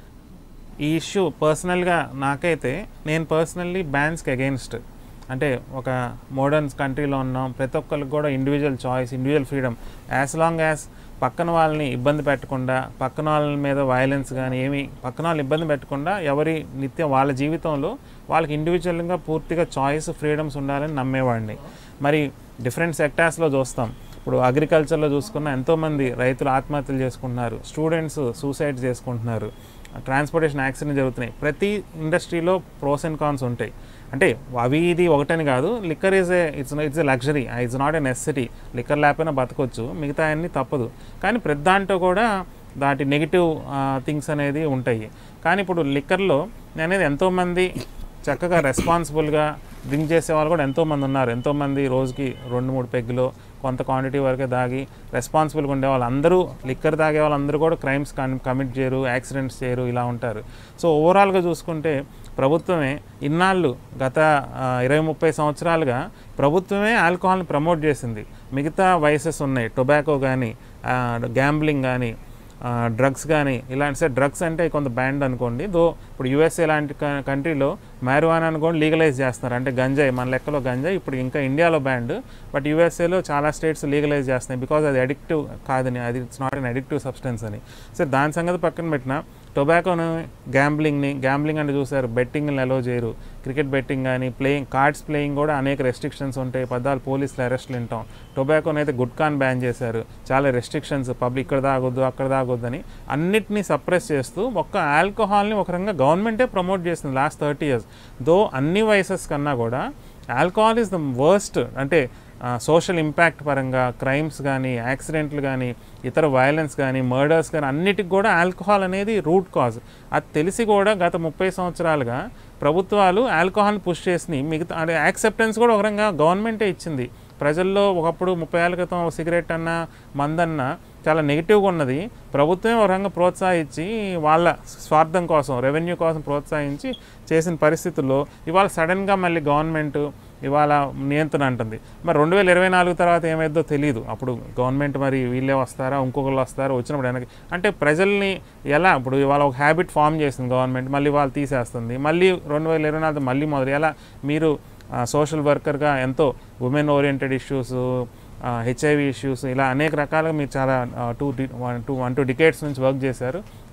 ఈ ఇష్యూ పర్సనల్గా నాకైతే నేను పర్సనల్లీ బ్యాన్స్కి అగెయిన్స్ట్ అంటే ఒక మోడర్న్ కంట్రీలో ఉన్నాం ప్రతి ఒక్కరికి కూడా individual choice individual freedom as long as పక్కన వాళ్ళని ఇబ్బంది పెట్టకుండా పక్కన వాళ్ళ మీద వైలెన్స్ కానీ ఏమి పక్కన వాళ్ళు ఇబ్బంది పెట్టకుండా ఎవరి నిత్యం వాళ్ళ జీవితంలో వాళ్ళకి ఇండివిజువల్గా పూర్తిగా చాయిస్ ఫ్రీడమ్స్ ఉండాలని నమ్మేవాడిని మరి డిఫరెంట్ సెక్టార్స్లో చూస్తాం ఇప్పుడు అగ్రికల్చర్లో చూసుకున్న ఎంతోమంది రైతులు ఆత్మహత్యలు చేసుకుంటున్నారు స్టూడెంట్స్ సూసైడ్ చేసుకుంటున్నారు ట్రాన్స్పోర్టేషన్ యాక్సిడెంట్ జరుగుతున్నాయి ప్రతి ఇండస్ట్రీలో ప్రోస్ అండ్ కాన్స్ ఉంటాయి అంటే అవి ఇది ఒకటని కాదు liquor is a it's it's a luxury it's not a necessity liquor లేకపోయినా బతకొచ్చు మిగతా అన్నీ తప్పదు కానీ ప్రతి దాంట్లో కూడా దాటి నెగిటివ్ థింగ్స్ అనేది ఉంటాయి కానీ ఇప్పుడు లిక్కర్లో అనేది ఎంతోమంది చక్కగా రెస్పాన్సిబుల్గా డ్రింక్ చేసే వాళ్ళు కూడా ఎంతోమంది ఉన్నారు ఎంతోమంది రోజుకి రెండు మూడు పెగ్గులు కొంత క్వాంటిటీ వరకే దాగి రెస్పాన్సిబుల్గా ఉండే వాళ్ళు అందరూ లిక్కర్ తాగే వాళ్ళందరూ కూడా క్రైమ్స్ కమిట్ చేయరు యాక్సిడెంట్స్ చేయరు ఇలా ఉంటారు సో ఓవరాల్గా చూసుకుంటే ప్రభుత్వమే ఇన్నాళ్ళు గత ఆ, ఇరవై ముప్పై సంవత్సరాలుగా ప్రభుత్వమే ఆల్కహాల్ని ప్రమోట్ చేసింది మిగతా వయసెస్ ఉన్నాయి టొబాకో కానీ గ్యాంబ్లింగ్ కానీ డ్రగ్స్ కానీ ఇలాంటి సార్ డ్రగ్స్ అంటే కొంత బ్యాండ్ అనుకోండి దో ఇప్పుడు యూఎస్ఏ లాంటి కంట్రీలో మ్యారివానాను కూడా లీగలైజ్ చేస్తున్నారు అంటే గంజాయి మన లెక్కలో గంజాయి ఇప్పుడు ఇంకా ఇండియాలో బ్యాండ్ బట్ యూఎస్ఏలో చాలా స్టేట్స్ లీగలైజ్ చేస్తున్నాయి బికాజ్ అది అడిక్టివ్ కాదని అది it's not an addictive substance అని సో దాని సంగతి పక్కన పెట్టిన టొబాకోను గ్యాంబ్లింగ్ని గ్యాంబ్లింగ్ అంటే చూసారు బెట్టింగ్ని అలో చేయరు క్రికెట్ బెట్టింగ్ కానీ ప్లేయింగ్ కార్డ్స్ ప్లేయింగ్ కూడా అనేక రెస్ట్రిక్షన్స్ ఉంటాయి పద్దాలు పోలీసులు అరెస్ట్లు వింటాం టొబాకోని అయితే గుట్కాన్ బ్యాన్ చేశారు చాలా రెస్ట్రిక్షన్స్ పబ్లిక్ ఇక్కడ తాగొద్దు అక్కడ తాగొద్దని అన్నిటినీ సప్రెస్ చేస్తూ ఒక్క ఆల్కహాల్ని ఒక రకంగా గవర్నమెంటే ప్రమోట్ చేసింది లాస్ట్ థర్టీ ఇయర్స్ దో అన్ని వయసెస్ కన్నా కూడా ఆల్కహాల్ ఇస్ ద వర్స్ట్ అంటే సోషల్ ఇంపాక్ట్ పరంగా క్రైమ్స్ కానీ యాక్సిడెంట్లు కానీ ఇతర వైలెన్స్ కానీ మర్డర్స్ కానీ అన్నిటికి కూడా ఆల్కహాల్ అనేది రూట్ కాజ్ అది తెలిసి కూడా గత ముప్పై సంవత్సరాలుగా ప్రభుత్వాలు ఆల్కహాల్ని పుష్ చేసినాయి మిగతా అంటే యాక్సెప్టెన్స్ కూడా ఒక రకంగా గవర్నమెంటే ఇచ్చింది ప్రజల్లో ఒకప్పుడు ముప్పై ఏళ్ళ క్రితం సిగరెట్ అన్న మందన్న చాలా నెగిటివ్గా ఉన్నది ప్రభుత్వమే ఒక రకంగా ప్రోత్సహించి వాళ్ళ స్వార్థం కోసం రెవెన్యూ కోసం ప్రోత్సహించి చేసిన పరిస్థితుల్లో ఇవాళ సడన్గా మళ్ళీ గవర్నమెంట్ ఇవాళ నియంత్రణ అంటుంది మరి రెండు వేల ఇరవై నాలుగు తర్వాత ఏమైందో తెలియదు అప్పుడు గవర్నమెంట్ మరి వీళ్ళే వస్తారా ఇంకొకరు వస్తారా వచ్చినప్పుడు వెనక్కి అంటే ప్రజల్ని ఎలా ఇప్పుడు ఇవాళ ఒక హ్యాబిట్ ఫామ్ చేసింది గవర్నమెంట్ మళ్ళీ వాళ్ళు తీసేస్తుంది మళ్ళీ రెండు వేల ఇరవై నాలుగు మళ్ళీ మొదలు ఎలా మీరు సోషల్ వర్కర్గా ఎంతో women oriented issues HIV issues ఇలా అనేక రకాలుగా మీరు చాలా two one two one two decades నుంచి వర్క్ చేశారు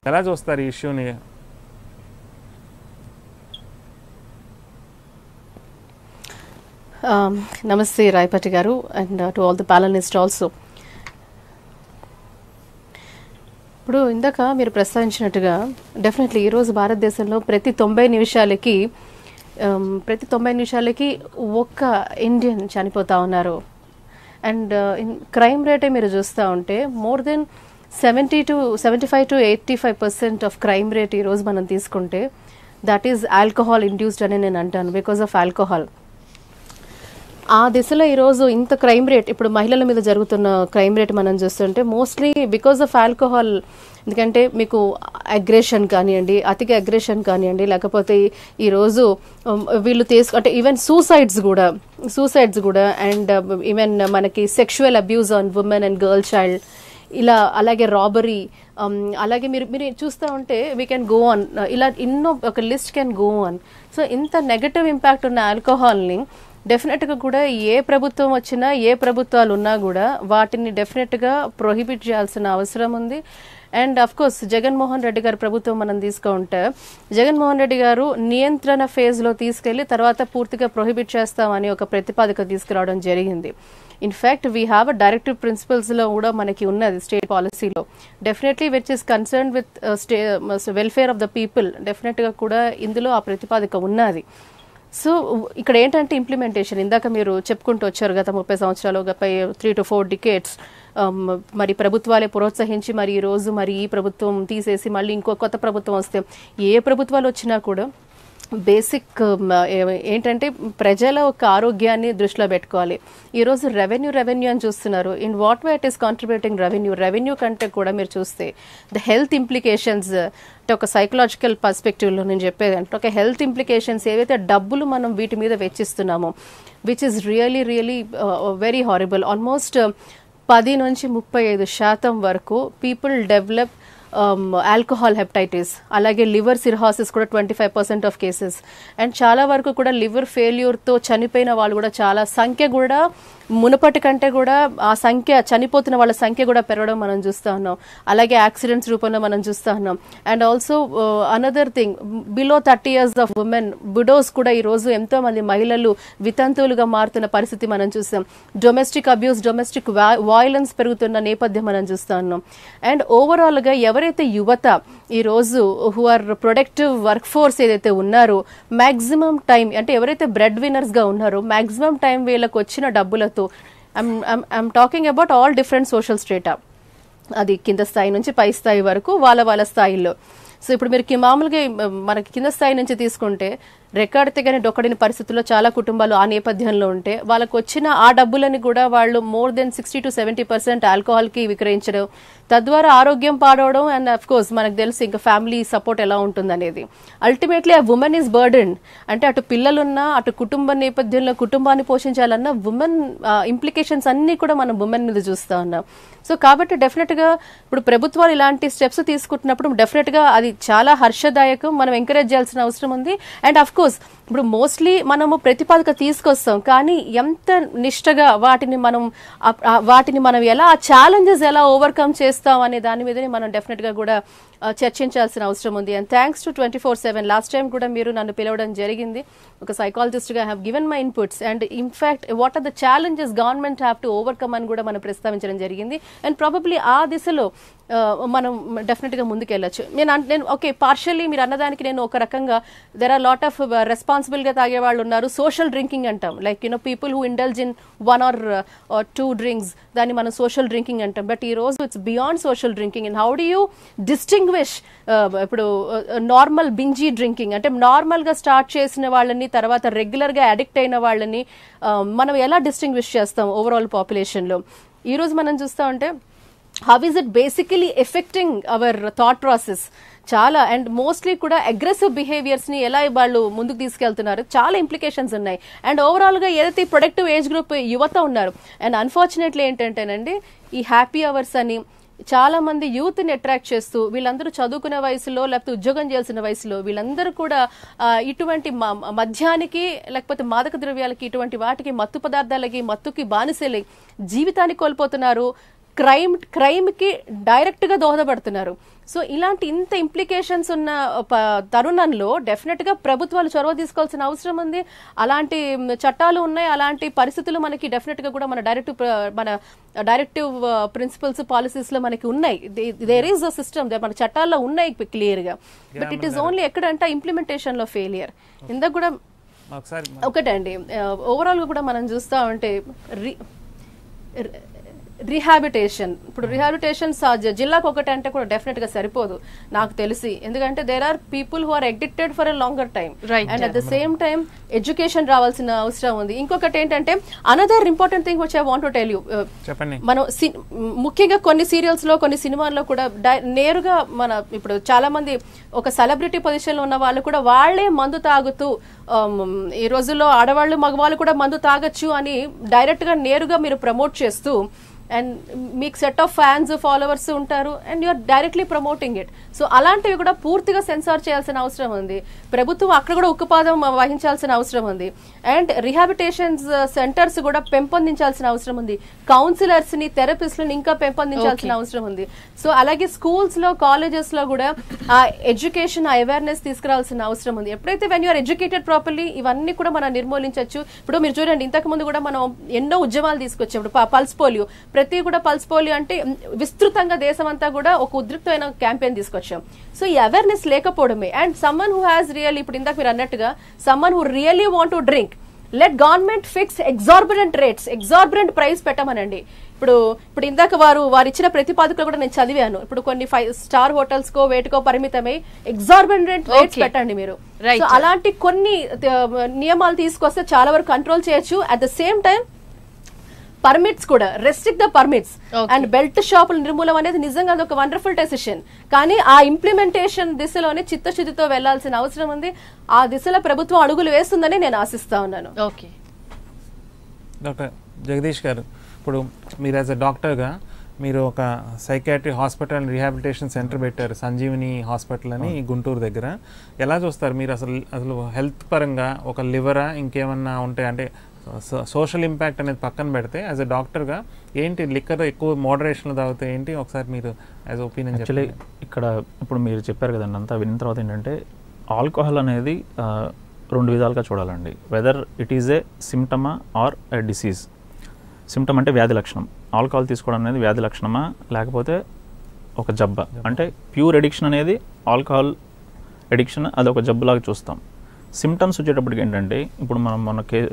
ఎలా చూస్తారు ఈ ఇష్యూని Um, నమస్తే రాయపటి గారు and to all the panelist also ఇప్పుడు ఇందాక మీరు ప్రస్తావించినట్టుగా డెఫినెట్లీ ఈరోజు భారతదేశంలో ప్రతి తొంభై నిమిషాలకి um, ప్రతి తొంభై నిమిషాలకి ఒక్క ఇండియన్ చనిపోతా ఉన్నారు అండ్ క్రైమ్ రేటే మీరు చూస్తూ ఉంటే more than seventy to seventy five to eighty five percent of crime rate ఈరోజు మనం తీసుకుంటే దట్ ఈస్ ఆల్కహాల్ ఇండ్యూస్డ్ అని నేను అంటాను బికాస్ ఆఫ్ ఆల్కహాల్ ఆ దిశలో ఈరోజు ఇంత క్రైమ్ రేట్ ఇప్పుడు మహిళల మీద జరుగుతున్న క్రైమ్ రేట్ మనం చూస్తుంటే మోస్ట్లీ బికాస్ ఆఫ్ ఆల్కహాల్ ఎందుకంటే మీకు అగ్రెషన్ కానివ్వండి అతిగా అగ్రెషన్ కానివ్వండి లేకపోతే ఈరోజు ఉమ్, వీళ్ళు తీసుకు అంటే ఈవెన్ సూసైడ్స్ కూడా సూసైడ్స్ కూడా అండ్ ఈవెన్ మనకి sexual abuse on women and girl child ఇలా అలాగే రాబరీ అలాగే మీరు మీరు చూస్తూ ఉంటే వీ కెన్ గో ఆన్ ఇలా ఎన్నో ఒక list can go on so ఇంత నెగటివ్ ఇంపాక్ట్ ఉన్న ఆల్కహాల్ని డెఫినెట్గా కూడా ఏ ప్రభుత్వం వచ్చినా ఏ ప్రభుత్వాలు ఉన్నా కూడా వాటిని డెఫినెట్గా ప్రొహిబిట్ చేయాల్సిన అవసరం ఉంది and of course Jaganmohan Reddy గారి ప్రభుత్వం మనం తీసుకుంటే జగన్మోహన్ రెడ్డి గారు నియంత్రణ ఫేజ్లో తీసుకెళ్లి తర్వాత పూర్తిగా ప్రొహిబిట్ చేస్తామని ఒక ప్రతిపాదిక తీసుకురావడం జరిగింది in fact we have a directive ప్రిన్సిపల్స్లో కూడా మనకి ఉన్నది స్టేట్ పాలసీలో definitely which is concern with state welfare of the people డెఫినెట్గా కూడా ఇందులో ఆ ప్రతిపాదిక ఉన్నది సో ఇక్కడ ఏంటంటే ఇంప్లిమెంటేషన్ ఇందాక మీరు చెప్పుకుంటూ వచ్చారు గత ముప్పై సంవత్సరాలు గత త్రీ టు ఫోర్ డికేట్స్ మరి ప్రభుత్వాలే ప్రోత్సహించి మరి ఈ రోజు మరి ఈ ప్రభుత్వం తీసేసి మళ్ళీ ఇంకో కొత్త ప్రభుత్వం వస్తే ఏ ప్రభుత్వాలు వచ్చినా కూడా బేసిక్ ఏంటంటే ప్రజల ఒక ఆరోగ్యాన్ని దృష్టిలో పెట్టుకోవాలి ఈరోజు రెవెన్యూ రెవెన్యూ అని చూస్తున్నారు in what way it is contributing revenue revenue కంటే కూడా మీరు చూస్తే ద హెల్త్ ఇంప్లికేషన్స్ అంటే ఒక సైకలాజికల్ పర్స్పెక్టివ్లో నేను చెప్పేది అంటే ఒక హెల్త్ ఇంప్లికేషన్స్ ఏవైతే డబ్బులు మనం వీటి మీద వెచ్చిస్తున్నామో which is really really very horrible almost పది నుంచి ముప్పై ఐదు శాతం వరకు పీపుల్ డెవలప్ ఆల్కహాల్ హెపటైటిస్ అలాగే లివర్ సిర్హాసిస్ కూడా twenty five percent of cases and చాలా వరకు కూడా లివర్ ఫెయిల్యూర్తో చనిపోయిన వాళ్ళు కూడా చాలా సంఖ్య కూడా మునుపటి కంటే కూడా ఆ సంఖ్య చనిపోతున్న వాళ్ళ సంఖ్య కూడా పెరగడం మనం చూస్తూ ఉన్నాం అలాగే యాక్సిడెంట్స్ రూపంలో మనం చూస్తూ ఉన్నాం and also another thing below thirty years of women widows కూడా ఈ రోజు ఎంతో మంది మహిళలు వితంతువులుగా మారుతున్న పరిస్థితి మనం చూస్తాం డొమెస్టిక్ అబ్యూస్ డొమెస్టిక్ వాయిలెన్స్ పెరుగుతున్న నేపథ్యం మనం చూస్తూ ఉన్నాం అండ్ ఓవరాల్గా ఎవరైతే యువత ఈ రోజు who are productive work force ఏదైతే ఉన్నారో మాక్సిమం టైం అంటే ఎవరైతే బ్రెడ్ విన్నర్స్ గా ఉన్నారో మాక్సిమం టైం వీళ్ళకి వచ్చిన డబ్బులతో I'm talking about all different social strata అది కింద స్థాయి నుంచి పై స్థాయి వరకు వాళ్ళ వాళ్ళ స్థాయిల్లో సో ఇప్పుడు మీరు కి- మామూలుగా మనకి కింద స్థాయి నుంచి తీసుకుంటే రెక్కాడితే తెగని డొక్కడిన పరిస్థితుల్లో చాలా కుటుంబాలు ఆ నేపథ్యంలో ఉంటే వాళ్ళకు వచ్చిన ఆ డబ్బులని కూడా వాళ్ళు more than sixty to seventy percent ఆల్కహాల్కి విక్రయించడం తద్వారా ఆరోగ్యం పాడవడం అండ్ అఫ్ కోర్స్ మనకు తెలుసు ఇంకా ఫ్యామిలీ సపోర్ట్ ఎలా ఉంటుంది అనేది అల్టిమేట్లీ ఆ ఉమెన్ ఈజ్ బర్డెన్ అంటే అటు పిల్లలున్నా అటు కుటుంబ నేపథ్యంలో కుటుంబాన్ని పోషించాలన్నా ఉమెన్ ఇంప్లికేషన్స్ అన్నీ కూడా మనం ఉమెన్ మీద చూస్తా ఉన్నాం సో కాబట్టి డెఫినెట్ గా ఇప్పుడు ప్రభుత్వాలు ఇలాంటి స్టెప్స్ తీసుకుంటున్నప్పుడు డెఫినెట్ గా అది చాలా హర్షదాయకం మనం ఎంకరేజ్ చేయాల్సిన అవసరం ఉంది అండ్ అఫ్ కోర్స్ ఇప్పుడు మోస్ట్లీ మనము ప్రతిపాదిక తీసుకొస్తాం కానీ ఎంత నిష్టగా వాటిని మనం ఆ- ఆ వాటిని మనం ఎలా ఆ ఛాలెంజెస్ ఎలా ఓవర్కమ్ చేస్తాం అనే దాని మీదనే మనం డెఫినెట్ గా కూడా ఆ, చర్చించాల్సిన అవసరం ఉంది and thanks to twenty four seven last time కూడా మీరు నన్ను పిలవడం జరిగింది ఒక సైకాలజిస్ట్గా have given my inputs and in fact what are the challenges government have to overcome అని కూడా మనం ప్రస్తావించడం జరిగింది అండ్ ప్రాబబ్లీ ఆ దిశలో ఆ, మనం డెఫినెట్గా ముందుకెళ్ళచ్చు నేను అన్- నేను ఓకే పార్షల్లీ మీరు అన్నదానికి నేను ఒక రకంగా దెర్ ఆర్ లాట్ ఆఫ్ రెస్పాన్సిబుల్గా తాగే వాళ్ళు ఉన్నారు సోషల్ డ్రింకింగ్ అంటాం like you know people who indulge in one or two drinks దాన్ని మనం సోషల్ డ్రింకింగ్ అంటాం బట్ ఈ రోజు it's beyond social drinking and how do you distinguish ఇప్పుడు నార్మల్ బింజీ డ్రింకింగ్ అంటే నార్మల్గా స్టార్ట్ చేసిన వాళ్ళని తర్వాత రెగ్యులర్గా అడిక్ట్ అయిన వాళ్ళని uh, మనం ఎలా డిస్టింగ్విష్ చేస్తాం ఓవరాల్ పాపులేషన్లో ఈ రోజు మనం చూస్తా ఉంటే how is it basically affecting our thought process చాలా అండ్ మోస్ట్లీ కూడా అగ్రెసివ్ బిహేవియర్స్ ని ఎలా వాళ్ళు ముందుకు తీసుకెళ్తున్నారు చాలా ఇంప్లికేషన్స్ ఉన్నాయి అండ్ ఓవరాల్ గా ఏదైతే ప్రొడక్టివ్ ఏజ్ గ్రూప్ యువత ఉన్నారు అండ్ అన్ఫార్చునేట్లీ ఏంటంటేనండి ఈ హ్యాపీ అవర్స్ అని చాలా మంది యూత్ ని అట్రాక్ట్ చేస్తూ వీళ్ళందరూ చదువుకునే వయసులో లేకపోతే ఉద్యోగం చేయాల్సిన వయసులో వీళ్ళందరూ కూడా ఆ, ఇటువంటి మ- మద్యానికి లేకపోతే మాదక ద్రవ్యాలకి ఇటువంటి వాటికి మత్తు పదార్థాలకి మత్తుకి బానిసలై జీవితాన్ని కోల్పోతున్నారు క్రైమ్ క్రైమ్కి డైరెక్ట్గా దోహదపడుతున్నారు సో ఇలాంటి ఇంత ఇంప్లికేషన్స్ ఉన్న ప- తరుణంలో డెఫినెట్గా ప్రభుత్వాలు చొరవ తీసుకోవాల్సిన అవసరం ఉంది అలాంటి మ్, చట్టాలు ఉన్నాయి అలాంటి పరిస్థితులు మనకి డెఫినెట్గా కూడా మన డైరెక్టివ్ ప్ర- మన డైరెక్టివ్ ప్రిన్సిపల్స్ పాలసీస్లో మనకి ఉన్నాయి దేర్ ఈస్ అ సిస్టమ్ మన చట్టాల్లో ఉన్నాయి క్లియర్గా బట్ ఇట్ ఈస్ ఓన్లీ ఎక్కడంటే ఇంప్లిమెంటేషన్లో ఫెయిలియర్ ఇందాక కూడా ఒకసారి ఒకటండి ఓవరాల్గా కూడా మనం చూస్తూ ఉంటే రి రిహాబిటేషన్ ఇప్పుడు రిహాబిటేషన్ జిల్లాకు ఒకటి అంటే కూడా డెఫినెట్ గా సరిపోదు నాకు తెలిసి ఎందుకంటే there are people who are addicted for a longer time Right. And at the same time education రావాల్సిన అవసరం ఉంది ఇంకొకటి ఏంటంటే another important thing which I want to tell you చెప్పండి మనం సి- ముఖ్యంగా కొన్ని సీరియల్స్ లో కొన్ని సినిమాల్లో కూడా డై- నేరుగా మన ఇప్పుడు చాలా మంది ఒక సెలబ్రిటీ పొజిషన్ లో ఉన్న వాళ్ళు కూడా వాళ్ళే మందు తాగుతూ ఆమ్, ఈ రోజుల్లో ఆడవాళ్ళు మగవాళ్ళు కూడా మందు తాగొచ్చు అని డైరెక్ట్ గా నేరుగా మీరు ప్రమోట్ చేస్తూ అండ్ మీకు సెట్ ఆఫ్ ఫ్యాన్స్ ఫాలోవర్స్ ఉంటారు and you're directly promoting it so అలాంటివి కూడా పూర్తిగా సెన్సార్ చేయాల్సిన అవసరం ఉంది ప్రభుత్వం అక్కడ కూడా ఉక్కుపాదం వహించాల్సిన అవసరం ఉంది అండ్ రిహాబిటేషన్స్ సెంటర్స్ కూడా పెంపొందించాల్సిన అవసరం ఉంది కౌన్సిలర్స్ ని థెరపిస్ట్లను ఇంకా పెంపొందించాల్సిన అవసరం ఉంది సో అలాగే స్కూల్స్ లో కాలేజెస్ లో కూడా ఆ ఎడ్యుకేషన్ ఆ అవేర్నెస్ తీసుకురావాల్సిన అవసరం ఉంది ఎప్పుడైతే వెన్ యూఆర్ ఎడ్యుకేటెడ్ ప్రాపర్లీ ఇవన్నీ కూడా మనం నిర్మూలించవచ్చు ఇప్పుడు మీరు చూడండి ఇంతకు ముందు కూడా మనం ఎన్నో ఉద్యమాలు తీసుకొచ్చాం ఇప్పుడు ప- పల్స్ పోలియో ప్రతి కూడా పల్స్ పోలియో అంటే ఉమ్, విస్తృతంగా దేశం అంతా కూడా ఒక ఉద్రిక్తమైన క్యాంపెయిన్ తీసుకొచ్చాం సో ఈ అవేర్నెస్ లేకపోవడమే and someone who has real ఇప్పుడు ఇందాక మీరు అన్నట్టుగా someone who really want to drink let government fix exorbitant rates exorbitant price పెట్టమనండి ఇప్పుడు ఇప్పుడు ఇందాక వారు వారు ఇచ్చిన ప్రతిపాదకలు కూడా నేను చదివాను ఇప్పుడు కొన్ని ఫైవ్ స్టార్ హోటల్స్ కో వేటికో పరిమితమై ఎగ్జార్బిడెంట్ రేట్స్ Okay. పెట్టండి మీరు Right. సో అలాంటి కొన్ని త- నియమాలు తీసుకొస్తే చాలా వరకు కంట్రోల్ చేయొచ్చు at the same time permits కూడా restrict the permits Okay. And belt షాపుల నిర్మూలన అనేది నిజంగా అది ఒక వండర్ఫుల్ డెసిషన్ కానీ ఆ ఇంప్లిమెంటేషన్ దిశలోనే చిత్తశుద్ధితో వెళ్లాల్సిన అవసరం ఉంది ఆ దిశలో ప్రభుత్వం అడుగులు వేస్తుందని నేను ఆశిస్తా ఉన్నాను ఓకే డాక్టర్ జగదీష్ గారు ఇప్పుడు మీరు యాజ్ అ డాక్టర్గా మీరు ఒక psychiatry hospital and rehabilitation centre పెట్టారు సంజీవిని హాస్పిటల్ అని గుంటూరు దగ్గర ఎలా చూస్తారు మీరు అసలు అసలు హెల్త్ పరంగా ఒక లివరా ఇంకేమన్నా ఉంటే అంటే సోషల్ ఇంపాక్ట్ అనేది పక్కన పెడితే యాజ్ అ డాక్టర్గా ఏంటి లిక్కర్ ఎక్కువ మోడరేషన్లో తాగితే ఏంటి ఒకసారి మీరు యాజ్ ఒపీనియన్ యాక్చువల్లీ ఇక్కడ ఇప్పుడు మీరు చెప్పారు కదండి అంతా విన్న తర్వాత ఏంటంటే ఆల్కహాల్ అనేది ఆ, రెండు విధాలుగా చూడాలండి వెదర్ ఇట్ ఈజ్ ఏ సిమ్టమా ఆర్ ఎ డిసీజ్ సిమ్టమ్ అంటే వ్యాధి లక్షణం ఆల్కహాల్ తీసుకోవడం అనేది వ్యాధి లక్షణమా లేకపోతే ఒక జబ్బ అంటే ప్యూర్ ఎడిక్షన్ అనేది ఆల్కహాల్ ఎడిక్షన్ అది ఒక జబ్బులాగా చూస్తాం సిమ్టమ్స్ వచ్చేటప్పటికి ఏంటంటే ఇప్పుడు మనం మన కే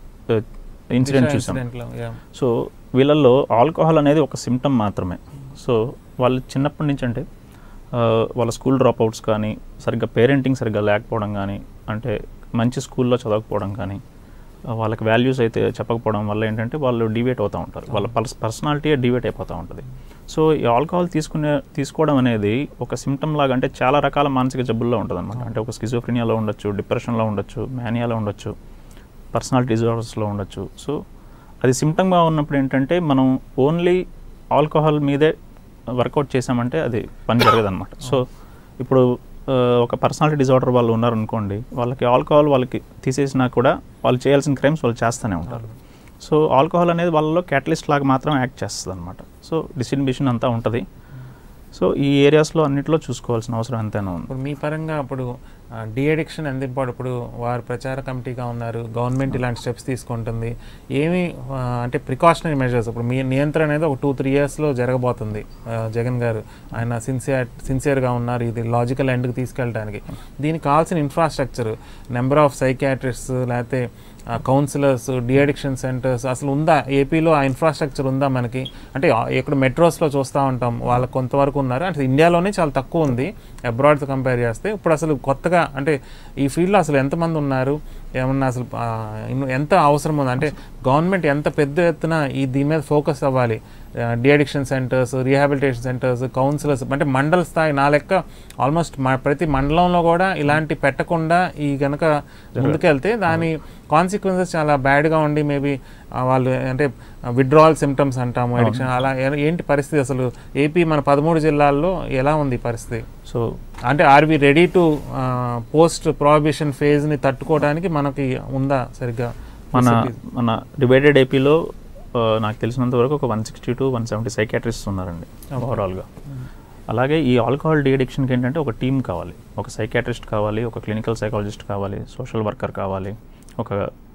ఇన్సిడెంట్ చూసాం ఇన్సిడెంట్లో సో వీళ్ళల్లో ఆల్కహాల్ అనేది ఒక సిమ్టమ్ మాత్రమే సో వాళ్ళు చిన్నప్పటి నుంచి అంటే ఆ, వాళ్ళ స్కూల్ డ్రాప్ అవుట్స్ కానీ సరిగ్గా పేరెంటింగ్ సరిగ్గా లేకపోవడం కానీ అంటే మంచి స్కూల్లో చదవకపోవడం కానీ ఆ, వాళ్ళకి వాల్యూస్ అయితే చెప్పకపోవడం వల్ల ఏంటంటే వాళ్ళు డివేట్ అవుతూ ఉంటారు వాళ్ళ పర్స్ పర్సనాలిటీ డివేట్ అయిపోతూ ఉంటుంది సో ఈ ఆల్కహాల్ తీసుకునే తీసుకోవడం అనేది ఒక సిమ్టమ్ లాగా అంటే చాలా రకాల మానసిక జబ్బుల్లో ఉంటుంది అనమాట అంటే ఒక స్కిజోఫ్రినియాలో ఉండొచ్చు డిప్రెషన్లో ఉండొచ్చు మేనియాలో ఉండొచ్చు పర్సనాలిటీ డిజార్డర్స్లో ఉండొచ్చు సో అది సిమ్టమ్గా ఉన్నప్పుడు ఏంటంటే మనం ఓన్లీ ఆల్కహాల్ మీదే వర్కౌట్ చేసామంటే అది పని జరగదు అనమాట సో ఇప్పుడు ఆ, ఒక పర్సనాలిటీ డిజార్డర్ వాళ్ళు ఉన్నారనుకోండి వాళ్ళకి ఆల్కహాల్ వాళ్ళకి తీసేసినా కూడా వాళ్ళు చేయాల్సిన క్రైమ్స్ వాళ్ళు చేస్తూనే ఉంటారు సో ఆల్కహాల్ అనేది వాళ్ళలో క్యాటలిస్ట్ లాగా మాత్రం యాక్ట్ చేస్తుంది అనమాట సో డిస్ట్రిబ్యూషన్ అంతా ఉంటుంది సో ఈ ఏరియాస్లో అన్నిట్లో చూసుకోవాల్సిన అవసరం ఎంతైనా ఉంది ఇప్పుడు మీ పరంగా ఇప్పుడు డి అడిక్షన్ ఎంత ఇంపార్టెంట్ ఇప్పుడు వారు ప్రచార కమిటీగా ఉన్నారు గవర్నమెంట్ ఇలాంటి స్టెప్స్ తీసుకుంటుంది ఏమి ఆ, అంటే ప్రికాషనరీ మెజర్స్ ఇప్పుడు మీ నియంత్రణ అనేది ఒక టూ త్రీ ఇయర్స్లో జరగబోతుంది ఆ, జగన్ గారు ఆయన సిన్సియర్ సిన్సియర్గా ఉన్నారు ఇది లాజికల్ ఎండ్కి తీసుకెళ్ళడానికి దీనికి కావాల్సిన ఇన్ఫ్రాస్ట్రక్చర్ నెంబర్ ఆఫ్ సైకాట్రిస్ట్స్ లేకపోతే కౌన్సిలర్స్ డిఅడిక్షన్ సెంటర్స్ అసలు ఉందా ఏపీలో ఆ ఇన్ఫ్రాస్ట్రక్చర్ ఉందా మనకి అంటే ఆ- ఇక్కడ మెట్రోస్లో చూస్తూ ఉంటాం వాళ్ళకి కొంతవరకు ఉన్నారు అంటే ఇండియాలోనే చాలా తక్కువ ఉంది అబ్రాడ్తో కంపేర్ చేస్తే ఇప్పుడు అసలు కొత్తగా అంటే ఈ ఫీల్డ్లో అసలు ఎంతమంది ఉన్నారు ఏమన్నా అసలు ఆ, ఇನ್ನು ఎంత అవసరం ఉంది అంటే గవర్నమెంట్ ఎంత పెద్ద ఎత్తున ఈ దీని మీద ఫోకస్ అవ్వాలి deaddiction centres rehabilitation centres counsellors అంటే మండల స్థాయి నా లెక్క ఆల్మోస్ట్ ప్రతి మండలంలో కూడా ఇలాంటి పెట్టకుండా ఈ గనక ముందుకెళ్తే దాని కాన్సిక్వెన్సెస్ చాలా బ్యాడ్గా ఉండి మేబీ వాళ్ళు అంటే విడ్రావల్ సిమ్టమ్స్ అంటాము అడిక్షన్ అలా ఏ- ఏంటి పరిస్థితి అసలు ఏపీ మన పదమూడు జిల్లాల్లో ఎలా ఉంది ఈ పరిస్థితి సో అంటే are we ready to post prohibition ఫేజ్ని తట్టుకోవడానికి మనకి ఉందా సరిగ్గా మన facilities? మన డివైడెడ్ ఏపీలో ఆ, నాకు తెలిసినంత వరకు ఒక one sixty to one seventy psychiatrist ఉన్నారండి ఓవరాల్గా అలాగే ఈ ఆల్కహాల్ డీ అడిక్షన్కి ఏంటంటే ఒక టీం కావాలి ఒక సైకాట్రిస్ట్ కావాలి ఒక క్లినికల్ సైకాలజిస్ట్ కావాలి సోషల్ వర్కర్ కావాలి ఒక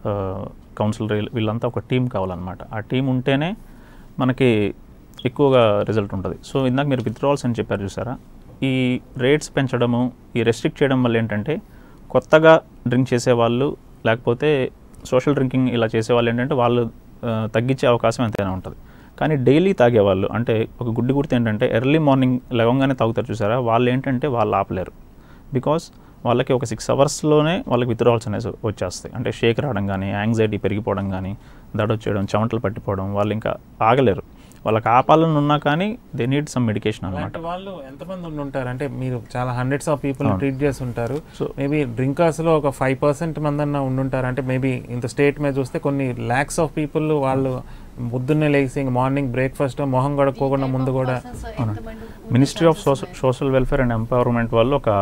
కౌన్సిలర్ వీళ్ళంతా ఒక టీం కావాలన్నమాట ఆ టీం ఉంటేనే మనకి ఎక్కువగా రిజల్ట్ ఉంటుంది సో ఇందాక మీరు విత్డ్రావల్స్ అని చెప్పారు చూసారా ఈ రేట్స్ పెంచడము ఈ రెస్ట్రిక్ట్ చేయడం వల్ల ఏంటంటే కొత్తగా డ్రింక్ చేసేవాళ్ళు లేకపోతే సోషల్ డ్రింకింగ్ ఇలా చేసేవాళ్ళు ఏంటంటే వాళ్ళు ఆ, తగ్గించే అవకాశం ఎంతైనా ఉంటుంది కానీ డైలీ తాగేవాళ్ళు అంటే ఒక గుడ్డి గుర్తు ఏంటంటే ఎర్లీ మార్నింగ్ లేవగానే తాగుతారు చూసారా వాళ్ళు ఏంటంటే వాళ్ళు ఆపలేరు బికాస్ వాళ్ళకి ఒక సిక్స్ అవర్స్లోనే వాళ్ళకి విత్డ్రాల్స్ అనేవి వచ్చేస్తాయి అంటే షేక్ రావడం కానీ యాంగ్జైటీ పెరిగిపోవడం కానీ దడొచ్చేయడం చెమటలు పట్టిపోవడం వాళ్ళు ఇంకా ఆగలేరు వాళ్ళకి ఆపాలని ఉన్నా కానీ దే నీడ్ సమ్ మెడికేషన్ అనమాట అలాంటి వాళ్ళు ఎంతమంది ఉండి ఉంటారు అంటే మీరు చాలా హండ్రెడ్స్ ఆఫ్ పీపుల్ అవును. ట్రీట్ చేసి ఉంటారు So- మేబీ డ్రింకర్స్ లో ఒక ఫైవ్ పర్సెంట్ మంది అన్న ఉండుంటారు అంటే మేబీ ఇంత స్టేట్ మీద చూస్తే కొన్ని ల్యాక్స్ ఆఫ్ పీపుల్ వాళ్ళు పొద్దున్నే లేచి మార్నింగ్ బ్రేక్ఫాస్ట్ మొహం కడుక్కోకుండా ముందు కూడా ministry of social social welfare and empowerment వాళ్ళు ఒక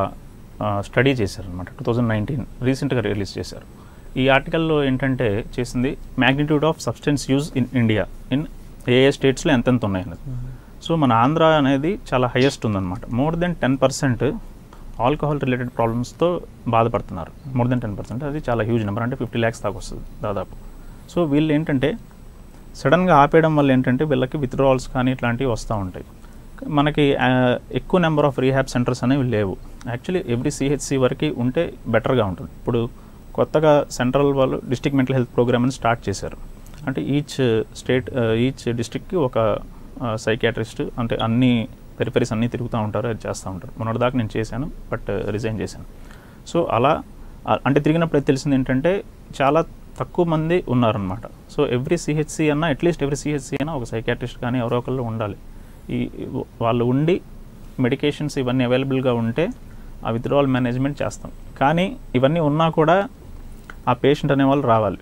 స్టడీ చేశారనమాట టూ థౌజండ్ నైన్టీన్ రీసెంట్గా రిలీజ్ చేశారు ఈ ఆర్టికల్లో ఏంటంటే చేసింది magnitude of substance use in India in ఏ ఏ స్టేట్స్లో ఎంతెంత ఉన్నాయన్నది సో మన ఆంధ్ర అనేది చాలా హైయెస్ట్ ఉందన్నమాట more than ten percent alcohol related ప్రాబ్లమ్స్తో బాధపడుతున్నారు మోర్ దెన్ టెన్ పర్సెంట్ అది చాలా హ్యూజ్ నెంబర్ అంటే ఫిఫ్టీ ల్యాక్స్ దాకా వస్తుంది దాదాపు సో వీళ్ళు ఏంటంటే సడన్గా ఆపేయడం వల్ల ఏంటంటే వీళ్ళకి విత్డ్రావల్స్ కానీ ఇట్లాంటివి వస్తూ ఉంటాయి మనకి ఆ, ఎక్కువ నెంబర్ ఆఫ్ రీహాబ్ సెంటర్స్ అనేవి లేవు యాక్చువల్లీ ఎవ్రీ సిహెచ్సి వరకు ఉంటే బెటర్గా ఉంటుంది ఇప్పుడు కొత్తగా సెంట్రల్ వాళ్ళు డిస్ట్రిక్ట్ మెంటల్ హెల్త్ ప్రోగ్రామ్ అని స్టార్ట్ చేశారు అంటే ఈచ్ స్టేట్ ఈచ్ డిస్ట్రిక్ట్కి ఒక సైకాట్రిస్ట్ అంటే అన్ని పెరిఫెరీస్ అన్నీ తిరుగుతూ ఉంటారు అది చేస్తూ ఉంటారు మొన్నటిదాకా నేను చేశాను బట్ రిజైన్ చేశాను సో అలా ఆ- అంటే తిరిగినప్పుడు తెలిసింది ఏంటంటే చాలా తక్కువ మంది ఉన్నారనమాట సో ఎవ్రీ సిహెచ్సి అన్న అట్లీస్ట్ ఎవ్రీ సిహెచ్సి అయినా ఒక సైకాట్రిస్ట్ కానీ ఎవరో ఒకళ్ళు ఉండాలి ఈ వాళ్ళు ఉండి మెడికేషన్స్ ఇవన్నీ అవైలబుల్గా ఉంటే ఆ విత్డ్రావల్ మేనేజ్మెంట్ చేస్తాం కానీ ఇవన్నీ ఉన్నా కూడా ఆ పేషెంట్ అనేవాళ్ళు రావాలి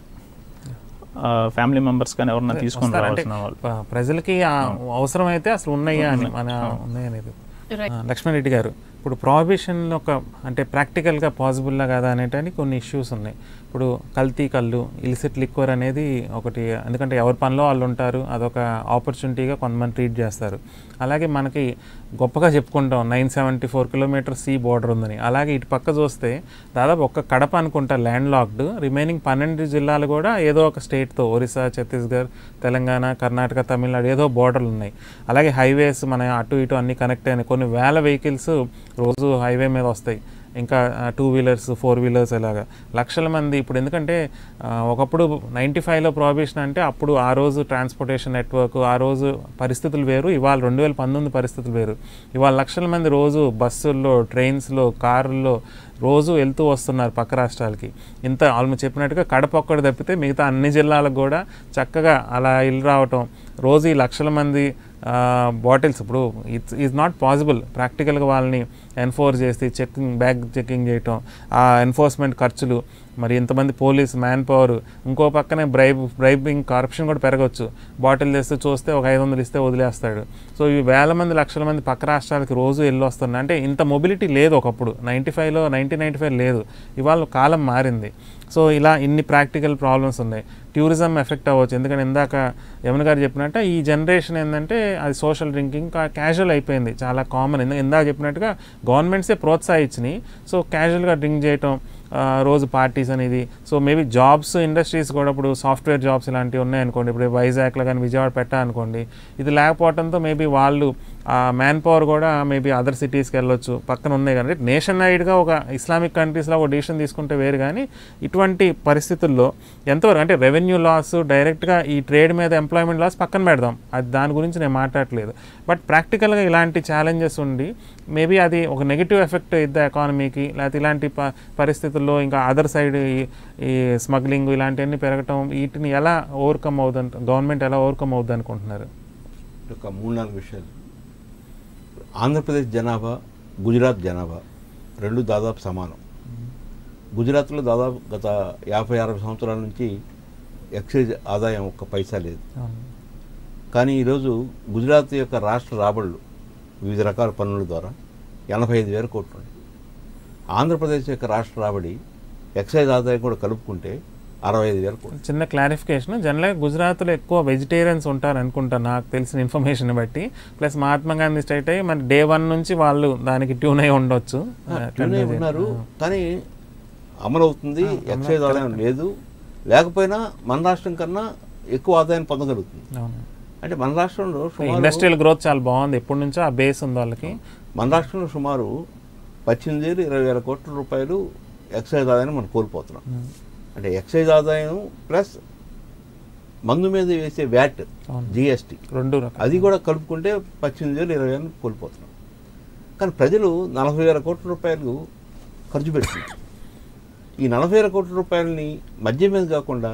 ఫ్యామిలీ మెంబర్స్ కానీ ఎవరన్నా తీసుకొని వస్తారు. అంటే రావాల్సిన వాళ్ళు ప- ప్రజలకి ఆ అవసరం అయితే అసలు ఉన్నాయా అని మన ఉన్నాయనేది Right. ఆ, లక్ష్మణ్ రెడ్డి గారు ఇప్పుడు ప్రాహిబిషన్ ఒక అంటే ప్రాక్టికల్గా పాసిబుల్లా కాదా అనేటానికి కొన్ని ఇష్యూస్ ఉన్నాయి ఇప్పుడు కల్తీ కళ్ళు ఇలిసిట్ లిక్వర్ అనేది ఒకటి ఎందుకంటే ఎవరి పనిలో వాళ్ళు ఉంటారు అదొక ఆపర్చునిటీగా కొంతమంది ట్రీట్ చేస్తారు అలాగే మనకి గొప్పగా చెప్పుకుంటాం nine seventy four kilometre sea border ఉందని అలాగే ఇటు పక్క చూస్తే దాదాపు ఒక్క కడప అనుకుంటా ల్యాండ్ లాక్డ్ రిమైనింగ్ పన్నెండు జిల్లాలు కూడా ఏదో ఒక స్టేట్తో ఒరిస్సా ఛత్తీస్గఢ్ తెలంగాణ కర్ణాటక తమిళనాడు ఏదో బోర్డర్లు ఉన్నాయి అలాగే హైవేస్ మన అటు ఇటు అన్ని కనెక్ట్ అయినాయి కొన్ని వేల వెహికల్స్ రోజు హైవే మీద వస్తాయి ఇంకా టూ వీలర్స్ ఫోర్ వీలర్స్ ఇలాగా లక్షల మంది ఇప్పుడు ఎందుకంటే ఆ, ఒకప్పుడు నైంటీ ఫైవ్లో ప్రాబిషన్ అంటే అప్పుడు ఆ రోజు ట్రాన్స్పోర్టేషన్ నెట్వర్క్ ఆ రోజు పరిస్థితులు వేరు ఇవాళ రెండు వేల పంతొమ్మిది పరిస్థితులు వేరు ఇవాళ లక్షల మంది రోజు బస్సుల్లో ట్రైన్స్లో కార్ల్లో రోజు వెళ్తూ వస్తున్నారు పక్క రాష్ట్రాలకి ఇంత ఆల్మోస్ట్ చెప్పినట్టుగా కడప ఒక్కటి తప్పితే మిగతా అన్ని జిల్లాలకు కూడా చక్కగా అలా ఇల్లు రావటం రోజు ఈ లక్షల మంది బాటిల్స్ ఇప్పుడు ఇట్స్ ఈజ్ నాట్ పాసిబుల్ ప్రాక్టికల్గా వాళ్ళని ఎన్ఫోర్స్ చేసి చెకింగ్ బ్యాగ్ చెకింగ్ చేయటం ఆ ఎన్ఫోర్స్మెంట్ ఖర్చులు మరి ఇంతమంది పోలీస్ మ్యాన్ పవర్ ఇంకో పక్కనే బ్రైబ్ బ్రైబింగ్ కరప్షన్ కూడా పెరగవచ్చు బాటిల్ తెస్తే చూస్తే ఒక ఐదు వందలు ఇస్తే వదిలేస్తాడు సో ఈ వేల మంది లక్షల మంది పక్క రాష్ట్రాలకి రోజు వెళ్ళి వస్తున్నారు అంటే ఇంత మొబిలిటీ లేదు ఒకప్పుడు నైంటీ ఫైవ్లో నైన్టీన్ నైంటీ ఫైవ్ లేదు ఇవాళ కాలం మారింది సో ఇలా ఇన్ని ప్రాక్టికల్ ప్రాబ్లమ్స్ ఉన్నాయి టూరిజం ఎఫెక్ట్ అవ్వచ్చు ఎందుకంటే ఇందాక యమున గారు చెప్పినట్టు ఈ జనరేషన్ ఏంటంటే అది సోషల్ డ్రింకింగ్ క్యాజువల్ అయిపోయింది చాలా కామన్ ఇందాక చెప్పినట్టుగా గవర్నమెంట్సే ప్రోత్సహించినాయి సో క్యాజువల్గా డ్రింక్ చేయటం ఆ, రోజు పార్టీస్ అనేది సో మేబీ జాబ్స్ ఇండస్ట్రీస్ కూడా ఇప్పుడు సాఫ్ట్వేర్ జాబ్స్ ఇలాంటివి ఉన్నాయనుకోండి ఇప్పుడు వైజాగ్లో కానీ విజయవాడ పెట్టాలనుకోండి ఇది లేకపోవడంతో మేబీ వాళ్ళు మ్యాన్ పవర్ కూడా మేబీ అదర్ సిటీస్కి వెళ్ళొచ్చు పక్కన ఉన్నాయి కానీ నేషన్ వైడ్గా ఒక ఇస్లామిక్ కంట్రీస్లో ఒక డిసిషన్ తీసుకుంటే వేరు కానీ ఇటువంటి పరిస్థితుల్లో ఎంతవరకు అంటే రెవెన్యూ లాస్ డైరెక్ట్గా ఈ ట్రేడ్ మీద ఎంప్లాయ్మెంట్ లాస్ పక్కన పెడదాం అది దాని గురించి నేను మాట్లాడట్లేదు బట్ ప్రాక్టికల్గా ఇలాంటి ఛాలెంజెస్ ఉండి మేబీ అది ఒక నెగిటివ్ ఎఫెక్ట్ ఇద్దా ఎకానమీకి లేకపోతే ఇలాంటి ప పరిస్థితుల్లో ఇంకా అదర్ సైడ్ ఈ ఈ స్మగ్లింగ్ ఇలాంటివన్నీ పెరగటం వీటిని ఎలా ఓవర్కమ్ అవుతుంది గవర్నమెంట్ ఎలా ఓవర్కమ్ అవుద్ది అనుకుంటున్నారు ఒక మూడు నాలుగు విషయాలు ఆంధ్రప్రదేశ్ జనాభా గుజరాత్ జనాభా రెండు దాదాపు సమానం గుజరాత్లో దాదాపు గత యాభై అరవై సంవత్సరాల నుంచి ఎక్సైజ్ ఆదాయం ఒక్క పైసా లేదు కానీ ఈరోజు గుజరాత్ యొక్క రాష్ట్ర రాబడులు వివిధ రకాల పన్నుల ద్వారా ఎనభై ఐదు వేల కోట్లు ఉన్నాయి ఆంధ్రప్రదేశ్ యొక్క రాష్ట్ర రాబడి ఎక్సైజ్ ఆదాయం కూడా కలుపుకుంటే అరవై ఐదు వేల కోట్లు చిన్న క్లారిఫికేషన్ జనరల్గా గుజరాత్లో ఎక్కువ వెజిటేరియన్స్ ఉంటారు అనుకుంటా నాకు తెలిసిన ఇన్ఫర్మేషన్ బట్టి ప్లస్ మహాత్మా గాంధీ స్టేట్ అయ్యి మరి డే వన్ నుంచి వాళ్ళు దానికి ట్యూన్ అయి ఉండొచ్చు అట్లనే ఉన్నారు కానీ అమలు అవుతుంది ఎక్సైజ్ ఆదాయం లేదు లేకపోయినా మన రాష్ట్రం కన్నా ఎక్కువ ఆదాయం పొందగలుగుతుంది అవును అంటే మన రాష్ట్రంలో సుమారు ఇండస్ట్రియల్ గ్రోత్ చాలా బాగుంది ఎప్పటి నుంచో ఆ బేస్ ఉంది వాళ్ళకి మన రాష్ట్రంలో సుమారు పద్దెనిమిది వేలు ఇరవై వేల కోట్ల రూపాయలు ఎక్సైజ్ ఆదాయం మనం కోల్పోతున్నాం అంటే ఎక్సైజ్ ఆదాయం ప్లస్ మందు మీద వేసే వ్యాట్ అవును. జిఎస్టీ రెండు రకాలు అది కూడా కలుపుకుంటే పద్దెనిమిది వేలు ఇరవై వేలు కోల్పోతున్నాం కానీ ప్రజలు నలభై వేల కోట్ల రూపాయలు ఖర్చు పెడుతున్నారు ఈ నలభై వేల కోట్ల రూపాయలని మద్యం మీద కాకుండా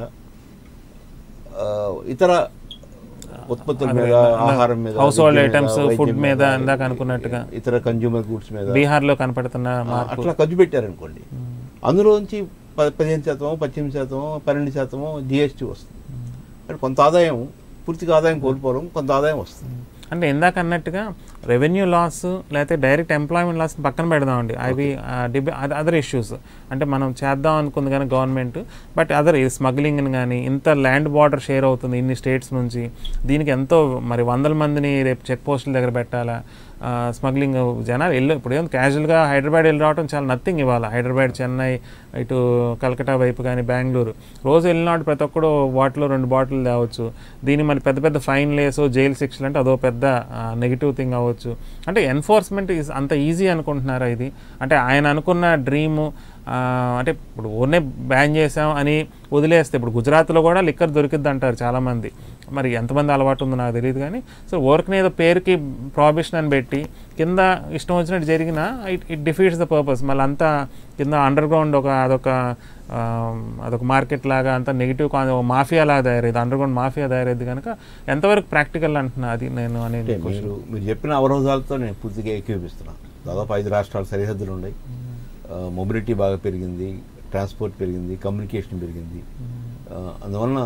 ఆ, ఇతర ఉత్పత్తుల అదే, మీద అదే, ఆహారం మీద household విద్య మీద, items, వైద్యం food మీద, మీద, ఇందాక అనుకున్నట్టుగా. ఇతర కన్జ్యూమర్ గుడ్స్ మీద బీహార్లో కనపడుతున్న ఆ, మార్పు అట్లా ఖర్చు పెట్టారనుకోండి అందులోంచి ప పదిహేను శాతమో పద్దెనిమిది శాతమో పన్నెండు శాతమో జిఎస్టీ వస్తుంది అంటే కొంత ఆదాయం పూర్తిగా ఆదాయం కోల్పోవడం కొంత ఆదాయం వస్తుంది అంటే ఇందాక అన్నట్టుగా రెవెన్యూ లాస్ లేకపోతే డైరెక్ట్ ఎంప్లాయ్మెంట్ లాస్ పక్కన పెడదామండి అవి అదర్ ఇష్యూస్ అంటే మనం చేద్దాం అనుకుంది కానీ గవర్నమెంట్ బట్ అదర్ స్మగ్లింగ్ కానీ ఇంత ల్యాండ్ బార్డర్ షేర్ అవుతుంది ఇన్ని స్టేట్స్ నుంచి దీనికి ఎంతో మరి వందల మందిని రేపు చెక్ పోస్టుల దగ్గర పెట్టాలా స్మగ్లింగ్ జనాలు వెళ్ళు ఇప్పుడు ఏం క్యాజువల్గా హైదరాబాద్ వెళ్ళి రావడం చాలా నథింగ్ ఇవాళ హైదరాబాద్ చెన్నై ఇటు కలకటా వైపు కానీ బెంగళూరు రోజు వెళ్ళినాడు ప్రతి ఒక్కడు బాటిల్ రెండు బాటిల్ తేవచ్చు దీన్ని మరి పెద్ద పెద్ద ఫైన్ లేసో జైలు శిక్షలు అంటే అదో పెద్ద నెగిటివ్ థింగ్ అవ్వచ్చు అంటే ఎన్ఫోర్స్మెంట్ ఈజ్ అంత ఈజీ అనుకుంటున్నారా ఇది అంటే ఆయన అనుకున్న డ్రీము అంటే ఇప్పుడు ఊరినే బ్యాన్ చేసాం అని వదిలేస్తే ఇప్పుడు గుజరాత్లో కూడా లిక్కర్ దొరికిద్ది అంటారు చాలామంది మరి ఎంతమంది అలవాటు ఉందో నాకు తెలియదు కానీ సో ఊరికి ఏదో పేరుకి ప్రాబిషన్ అని పెట్టి కింద ఇష్టం వచ్చినట్టు జరిగినా it it defeats the purpose మళ్ళీ అంతా కింద అండర్ గ్రౌండ్ ఒక అదొక ఆ, అదొక మార్కెట్ లాగా అంతా నెగిటివ్ మాఫియా లాగా తయారైంది అండర్ గ్రౌండ్ మాఫియా తయారైంది కనుక ఎంతవరకు ప్రాక్టికల్ అంటున్నా అది నేను అనేది అంటే మీరు మీరు చెప్పిన అవరోధాలతో నేను పూర్తిగా ఏకీపిస్తున్నాను దాదాపు ఐదు రాష్ట్రాల సరిహద్దులు ఉన్నాయి మొబిలిటీ బాగా పెరిగింది ట్రాన్స్పోర్ట్ పెరిగింది కమ్యూనికేషన్ పెరిగింది ఆ, అందువలన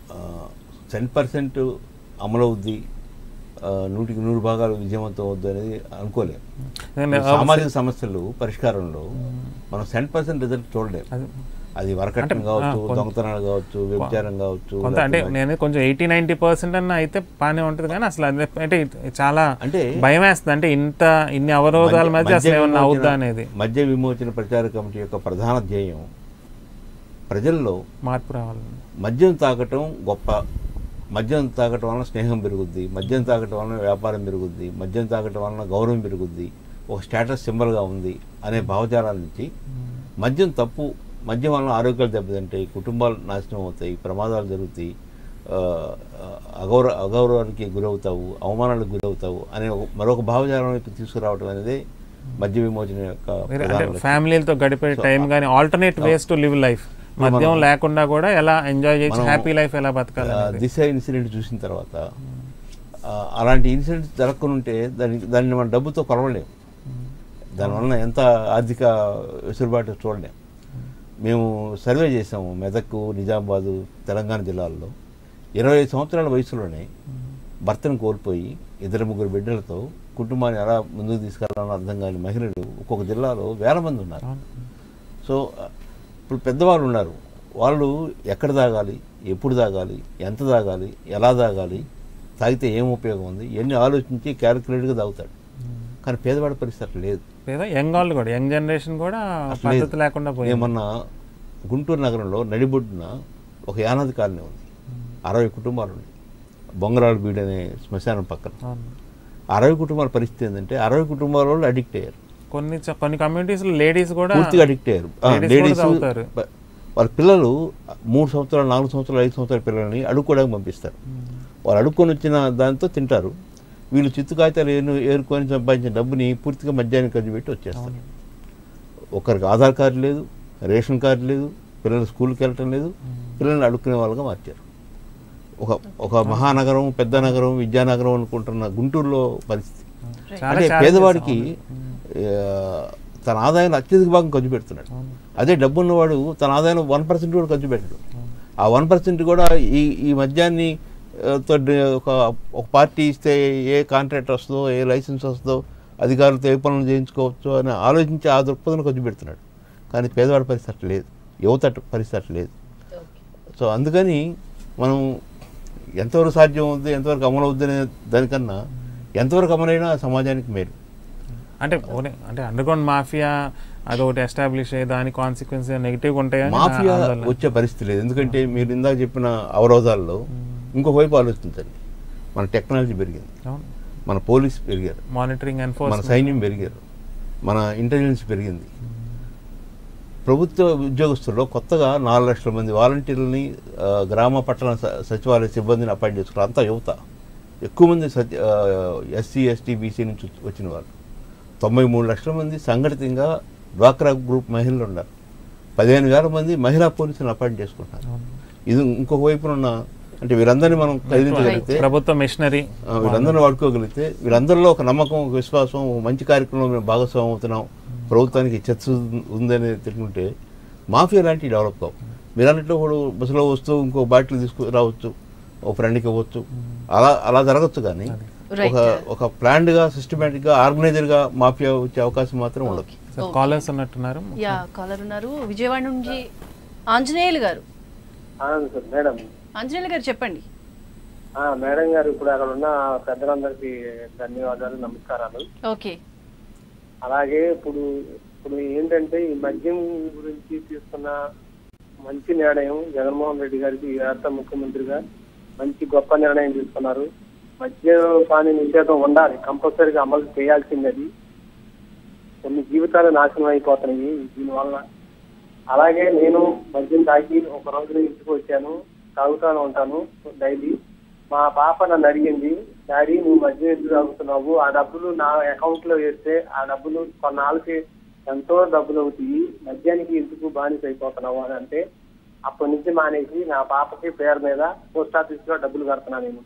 టెన్ పర్సెంట్ అమలవుద్ది ఆ, నూటికి నూరు భాగాలు విజయవంతం అవుద్ది అనేది అనుకోలేము ఎందుకంటే సామాజిక సమస్యలు పరిష్కారంలో మనం టెన్ పర్సెంట్ రిజల్ట్ చూడలేము అది- అది వరకట్నం కావచ్చు కొంత- దొంగతనాలు కావచ్చు వ్యభిచారం కావచ్చు కొంత అంటే లేకపోతే నేను కొంచెం ఎయిటీ నైన్టీ పర్సెంట్ అన్న అయితే బాగానే ఉంటుంది కానీ అసలు అది అంటే ఇది చాలా అంటే భయం వేస్తుంది అంటే ఇంత ఇన్ని అవరోధాల మద్య- మధ్య అసలు మద్య ఏమన్నా అవుద్దా విమోచన- అనేది మద్య విమోచన ప్రచార కమిటీ యొక్క ప్రధాన ధ్యేయం ప్రజల్లో మార్పు రావాలి మద్యం తాగటం గొప్ప మద్యం తాగటం వలన స్నేహం పెరుగుద్ది మద్యం తాగటం వలన వ్యాపారం పెరుగుద్ది మద్యం తాగటం వలన గౌరవం పెరుగుద్ది ఒక స్టేటస్ సింబల్గా ఉంది అనే భావజాలాల నుంచి మద్యం తప్పు మద్యం వలన ఆరోగ్యాలు దెబ్బతింటాయి కుటుంబాలు నాశనం అవుతాయి ప్రమాదాలు జరుగుతాయి ఆ, అగౌరవ అగౌరవానికి గురవుతావు అవమానాలకు గురవుతావు అనే ఒక- మరొక భావజాలం వైపు తీసుకురావడం అనేది మద్య విమోచన యొక్క వేరే ప్రధాన అంటే లక్ష్యం. ఫ్యామిలీలతో గడిపే So, టైం కానీ alternate ways to live life మద్యం లేకుండా కూడా ఎలా ఎంజాయ్ చేయొచ్చు మనం, హ్యాపీ లైఫ్ ఎలా బతకాలి ఆ, అనేది. దిశ ఇన్సిడెంట్ చూసిన తర్వాత ఆ, అలాంటి ఇన్సిడెంట్స్ జరగకుంటే దాన్ని దాన్ని మనం డబ్బుతో కొలవలేము దానివల్ల ఎంత ఆర్థిక వెసులుబాటు చూడలేం మేము సర్వే చేసాము మెదక్ నిజామాబాదు తెలంగాణ జిల్లాల్లో ఇరవై ఐదు సంవత్సరాల వయసులోనే భర్తను కోల్పోయి ఇద్దరు ముగ్గురు బిడ్డలతో కుటుంబాన్ని ఎలా ముందుకు తీసుకెళ్లాలని అర్థం కాని మహిళలు ఒక్కొక్క జిల్లాలో వేల మంది ఉన్నారు సో ఆ, ఇప్పుడు పెద్దవాళ్ళు ఉన్నారు వాళ్ళు ఎక్కడ తాగాలి ఎప్పుడు తాగాలి ఎంత తాగాలి ఎలా తాగాలి తాగితే ఏం ఉపయోగం ఉంది ఇవన్నీ ఆలోచించి క్యాలిక్యులేట్గా తాగుతాడు కానీ పేదవాడి పరిస్థితి అట్లా లేదు లేదా యంగ్ వాళ్ళు కూడా యంగ్ జనరేషన్ కూడా అట్లా పద్ధతి లేదు. లేకుండా పోయింది ఏమన్నా గుంటూరు నగరంలో నడిబొడ్డున ఒక యానాది కాలనీ ఉంది అరవై కుటుంబాలు ఉన్నాయి బొంగరాడు బీడ్ అనే శ్మశానం పక్కన అవును. అరవై కుటుంబాల పరిస్థితి ఏంటంటే అరవై కుటుంబాల వాళ్ళు అడిక్ట్ అయ్యారు కొన్ని చ- కొన్ని కమ్యూనిటీస్ లేడీస్ కూడా పూర్తిగా అడిక్ట్ అయ్యారు Ladies కూడా లేడీస్ తాగుతారు. వాళ్ళ పిల్లలు మూడు సంవత్సరాలు నాలుగు సంవత్సరాలు ఐదు సంవత్సరాల పిల్లల్ని అడుక్కోవడానికి పంపిస్తారు వాళ్ళు అడుక్కొని వచ్చిన దాంతో తింటారు వీళ్ళు చిత్తు కాగితాలు ఏను ఏరుకొని సంపాదించిన డబ్బుని పూర్తిగా మద్యానికి ఖర్చు పెట్టి వచ్చేస్తారు ఒకరికి ఆధార్ కార్డు లేదు రేషన్ కార్డు లేదు పిల్లలు స్కూల్కి వెళ్ళటం లేదు పిల్లల్ని అడుక్కునే వాళ్ళగా మార్చారు ఒక ఒక మహానగరం పెద్ద నగరం విద్యానగరం అనుకుంటున్న గుంటూరులో పరిస్థితి చాలా అంటే challenges పేదవాడికి అవును. ఆ, తన ఆదాయం అత్యధిక భాగం ఖర్చు పెడుతున్నాడు అదే డబ్బు ఉన్నవాడు తన ఆదాయం వన్ పర్సెంట్ కూడా ఖర్చు పెట్టడు ఆ వన్ పర్సెంట్ కూడా ఈ ఈ మద్యాన్ని ఆ, తో డి- ఒక ఒక పార్టీ ఇస్తే ఏ కాంట్రాక్ట్ వస్తుందో ఏ లైసెన్స్ వస్తుందో అధికారులతో ఏ పనులు చేయించుకోవచ్చు అని ఆలోచించి ఆ దృక్పథం ఖర్చు పెడుతున్నాడు కానీ పేదవాడి పరిస్థితి అట్లా లేదు యువత అటు పరిస్థితి అట్లా లేదు సో అందుకని మనం ఎంతవరకు సాధ్యం అవుద్ది ఎంతవరకు అమలు అవుద్ది అనే దానికన్నా ఎంతవరకు అమలైనా సమాజానికి మేలు అంటే ఓనే- అంటే అండర్గ్రౌండ్ మాఫియా అదొకటి ఎస్టాబ్లిష్ అయ్యి దాని కాన్సిక్వెన్స్ నెగిటివ్ ఉంటాయని నా మాఫియా ఆందోళన. వచ్చే పరిస్థితి లేదు ఎందుకంటే మీరు ఇందాక చెప్పిన అవరోధాల్లో ఇంకొక వైపు ఆలోచించండి మన టెక్నాలజీ పెరిగింది అవును మన పోలీస్ పెరిగారు మానిటరింగ్ మన ఎన్ఫోర్స్మెంట్ సైన్యం పెరిగారు మన ఇంటెలిజెన్స్ పెరిగింది ప్రభుత్వ ఉద్యోగస్తుల్లో కొత్తగా నాలుగు లక్షల మంది వాలంటీర్లని ఆ, గ్రామ పట్టణ స- సచివాలయ సిబ్బందిని అపాయింట్ చేసుకున్నారు అంతా యువత ఎక్కువ మంది సచి ఎస్సీ ఎస్టీ బీసీ నుంచి వచ్చి- వచ్చిన వాళ్ళు తొంభై మూడు లక్షల మంది సంఘటితంగా డ్వాక్రా గ్రూప్ మహిళలు ఉన్నారు పదిహేను వేల మంది మహిళా పోలీసులను అపాయింట్ చేసుకుంటున్నారు ఇది ఇంకొక వైపున ఉన్న అంటే వీరందరినీ మనం కదిలించగలిగితే ప్రభుత్వ మిషనరీ ఆ, వీళ్ళందరినీ వాడుకోగలిగితే వీళ్ళందరిలో ఒక నమ్మకం ఒక విశ్వాసం ఒక మంచి కార్యక్రమంలో మేము భాగస్వామ్యం అవుతున్నాం ప్రభుత్వానికి చర్చ ఉందని తెలుసుకుంటే మాఫియా లాంటివి డెవలప్ కావు మీరు అన్నట్లు ఇప్పుడు బస్సులో వస్తూ ఇంకో బాటిల్ తీసుకు రావచ్చు ఒక ఫ్రెండ్కి ఇవ్వచ్చు అలా అలా జరగచ్చు కానీ Right. ఒక ఒక ప్లాన్డ్గా సిస్టమేటిక్గా ఆర్గనైజర్గా మాఫియా వచ్చే అవకాశం మాత్రం ఉండదు కాలర్స్ ఉన్నట్టున్నారు యా కాలర్ ఉన్నారు విజయవాడ నుంచి ఆంజనేయులు గారు అవును సార్ మేడం ఆంజనేయులు గారు చెప్పండి ఆ, మేడం గారు ఇప్పుడు అక్కడ ఉన్న పెద్దలందరికీ ధన్యవాదాలు నమస్కారాలు ఓకే అలాగే ఇప్పుడు ఇప్పుడు ఏంటంటే ఈ మద్యం గురించి తీసుకున్న మంచి నిర్ణయం జగన్మోహన్ రెడ్డి గారికి ఈ రాష్ట్ర ముఖ్యమంత్రిగా మంచి గొప్ప నిర్ణయం తీసుకున్నారు మద్యపాని నిషేధం ఉండాలి కంపల్సరీగా అమలు చేయాల్సింది కొన్ని జీవితాలు నాశనం అయిపోతున్నాయి దీనివల్ల అలాగే నేను మద్యం తాగి ఒక రోజు ఇంటికి వచ్చాను తాగుతాను ఉంటాను డైలీ మా పాప నన్ను అడిగింది డాడీ నువ్వు మద్యం ఎందుకు తాగుతున్నావు ఆ డబ్బులు నా అకౌంట్ లో వేస్తే ఆ డబ్బులు కొన్నాళ్ళకి ఎంతో డబ్బులు అవుతాయి మద్యానికి ఎందుకు బానిస అయిపోతున్నావు అని అంటే అప్పటి నుంచి మానేసి నా పాపకి పేరు మీద పోస్ట్ ఆఫీస్ లో డబ్బులు కడుతున్నా నేను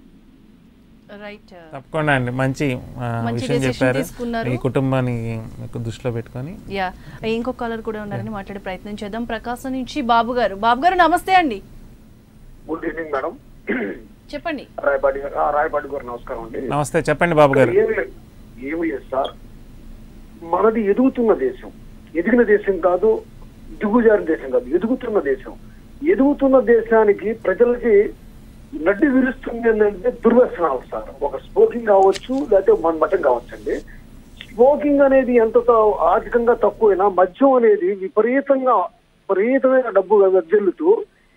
రైట్ తప్పకుండా అండి మంచి ఆ, మంచి విషయం decision చెప్పారు తీసుకున్నారు. మీ కుటుంబాన్ని మీకు దృష్టిలో పెట్టుకొని యా ఇంకో కాలర్ కూడా ఉన్నారని మాట్లాడే ప్రయత్నం చేద్దాం ప్రకాశం నుంచి బాబు గారు బాబు గారు నమస్తే అండి గుడ్ ఈవినింగ్ మేడం చెప్పండి రాయపాటి గారు ఆ, రాయపాటి గారు నమస్కారం అండి నమస్తే చెప్పండి బాబు గారు ఏమి లేదు ఏమి లేదు సార్ మనది ఎదుగుతున్న దేశం ఎదిగిన దేశం కాదు దిగుజారిన దేశం కాదు ఎదుగుతున్న దేశం ఎదుగుతున్న దేశానికి ప్రజలకి నడ్డి విరుస్తుంది అంటే దుర్వ్యసనాలు సార్ ఒక స్మోకింగ్ కావచ్చు లేకపోతే మన మటం కావచ్చండి స్మోకింగ్ అనేది ఎంత త- ఆర్థికంగా తక్కువైనా మద్యం అనేది విపరీతంగా విపరీతమైన డబ్బు వెదజల్లుతూ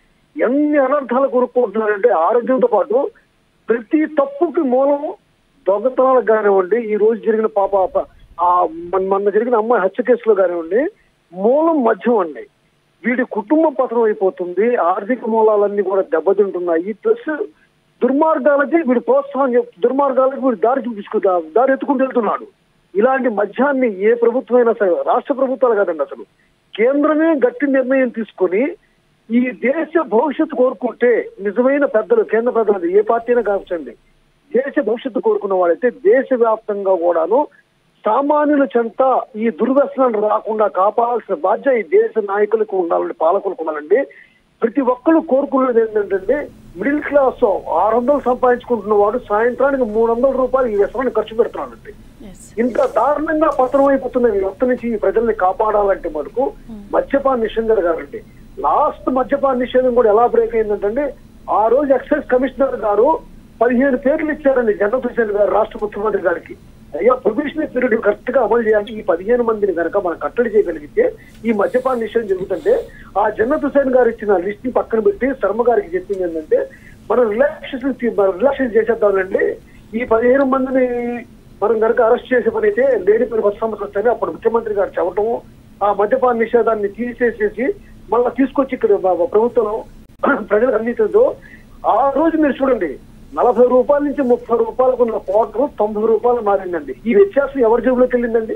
ఎన్ని అనర్థాలు కొనుక్కుంటున్నారంటే ఆరోగ్యంతో పాటు ప్రతి తప్పుకి మూలం దొంగతనాలకు కానివ్వండి ఈ రోజు జరిగిన పాప ప- ఆ మన- మొన్న జరిగిన అమ్మాయి హత్య కేసులో కానివ్వండి మూలం మద్యం అండి వీడి కుటుంబం పతనం అయిపోతుంది ఆర్థిక మూలాలన్నీ కూడా దెబ్బతింటున్నాయి ప్లస్ దుర్మార్గాలకి వీడు ప్రోత్సాహం చెప్ దుర్మార్గాలకి వీడు దారి చూపించుకు దారి ఎత్తుకుంటూ వెళ్తున్నాడు ఇలాంటి మద్యాన్ని ఏ ప్రభుత్వమైనా సరే రాష్ట్ర ప్రభుత్వాలు కాదండి అసలు కేంద్రమే గట్టి నిర్ణయం తీసుకొని ఈ దేశ భవిష్యత్తు కోరుకుంటే నిజమైన పెద్దలు కేంద్ర పెద్దలు ఏ పార్టీ అయినా కావచ్చండి దేశ భవిష్యత్తు కోరుకున్న వాళ్ళైతే దేశవ్యాప్తంగా కూడాను సామాన్యుల చెంత ఈ దుర్వ్యసనాలు రాకుండా కాపాడాల్సిన బాధ్యత ఈ దేశ నాయకులకు ఉండాలండి పాలకులకు ఉండాలండి ప్రతి ఒక్కరు కోరుకునేది ఏంటంటే మిడిల్ క్లాస్ ఆరు వందలు సంపాదించుకుంటున్న వాడు సాయంత్రానికి మూడు వందల రూపాయలు ఈ వ్యసనాన్ని ఖర్చు పెడుతున్నాడండి ఇంత దారుణంగా పతనం అయిపోతున్న వ్యక్తి నుంచి ఈ ప్రజల్ని కాపాడాలంటే మనకు మద్యపాన నిషేధం జరగాలండి లాస్ట్ మద్యపాన నిషేధం కూడా ఎలా బ్రేక్ అయిందంటే ఆ రోజు ఎక్సైజ్ కమిషనర్ గారు పదిహేను పేర్లు ఇచ్చారండి జగన్ హుసేన్ గారు రాష్ట్ర ముఖ్యమంత్రి గారికి అయ్యా ప్రొబేషనరీ పీరియడ్ కరెక్ట్ గా అమలు చేయాలి ఈ పదిహేను మందిని కనుక మనం కట్టడి చేయగలిగితే ఈ మద్యపాన నిషేధం జరుగుతుంటే ఆ జన్నత్ హుసేన్ గారు ఇచ్చిన లిస్ట్ ని పక్కన పెట్టి శర్మ గారికి చెప్పింది ఏంటంటే మనం రిలాక్సేషన్ రిలాక్సేషన్ చేసేద్దామండి ఈ పదిహేను మందిని మనం కనుక అరెస్ట్ చేసే పని అయితే లేని పని బస్ సమస్య వస్తాయని అప్పుడు ముఖ్యమంత్రి గారు చెప్పటము ఆ మద్యపాన నిషేధాన్ని తీసేసేసి మళ్ళీ తీసుకొచ్చి ఇక్కడ బ- ప్రభుత్వం ప్రజలకు అందించదో ఆ రోజు మీరు చూడండి నలభై రూపాయల నుంచి ముప్పై రూపాయలకు ఉన్న కోటరు తొంభై రూపాయలు మారిందండి ఈ వ్యత్యాసం ఎవరి జేబులోకి వెళ్ళిందండి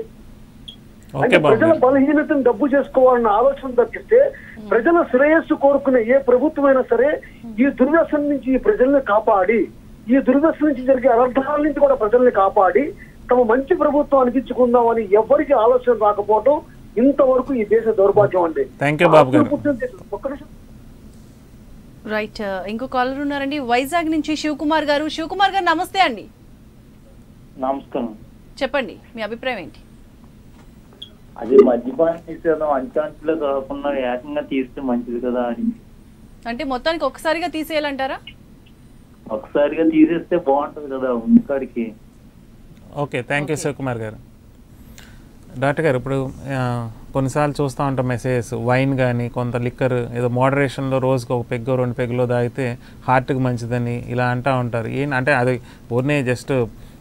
ఓకే అంటే బాబు ప్రజల గారు బలహీనతను డబ్బు చేసుకోవాలన్న ఆలోచన తప్పిస్తే ప్రజల శ్రేయస్సు కోరుకునే ఏ ప్రభుత్వమైనా సరే ఈ దుర్వ్యసనం నుంచి ఈ ప్రజల్ని కాపాడి ఈ దుర్వ్యసనం నుంచి జరిగే అనర్థాల నుంచి కూడా ప్రజల్ని కాపాడి తమ మంచి ప్రభుత్వం అనిపించుకుందామని ఎవరికి ఆలోచన రాకపోవడం ఇంతవరకు ఈ దేశ దౌర్భాగ్యం అండి Thank you, బాబు గారు. ఆస్తులు పుట్టిన దేశం. ఒక్క నిమిషం రైట్ ఇంకో కాలర్ ఉన్నారండి వైజాగ్ నుంచి శివకుమార్ గారు శివకుమార్ గారు నమస్తే అండి నమస్కారం చెప్పండి మీ అభిప్రాయం ఏంటి అది మద్యపాన నిషేధం అంచెంచెలో కాకుండా ఏకంగా తీస్తే మంచిది కదా అని అంటే మొత్తానికి ఒక్కసారిగా తీసేయాలంటారా ఒకసారిగా తీసేస్తే బాగుంటది కదా ఉన్నకాడికి ఓకే థ్యాంక్ యూ శివకుమార్ గారు డాక్టర్ గారు ఇప్పుడు ఆ, కొన్నిసార్లు చూస్తూ ఉంటాం మెసేజెస్ వైన్ కానీ కొంత లిక్కర్ ఏదో మోడరేషన్లో రోజుకి ఒక పెగ్గు రెండు పెగ్గులో తాగితే హార్ట్కి మంచిదని ఇలా అంటూ ఉంటారు ఏం అంటే అది ఊరినే జస్ట్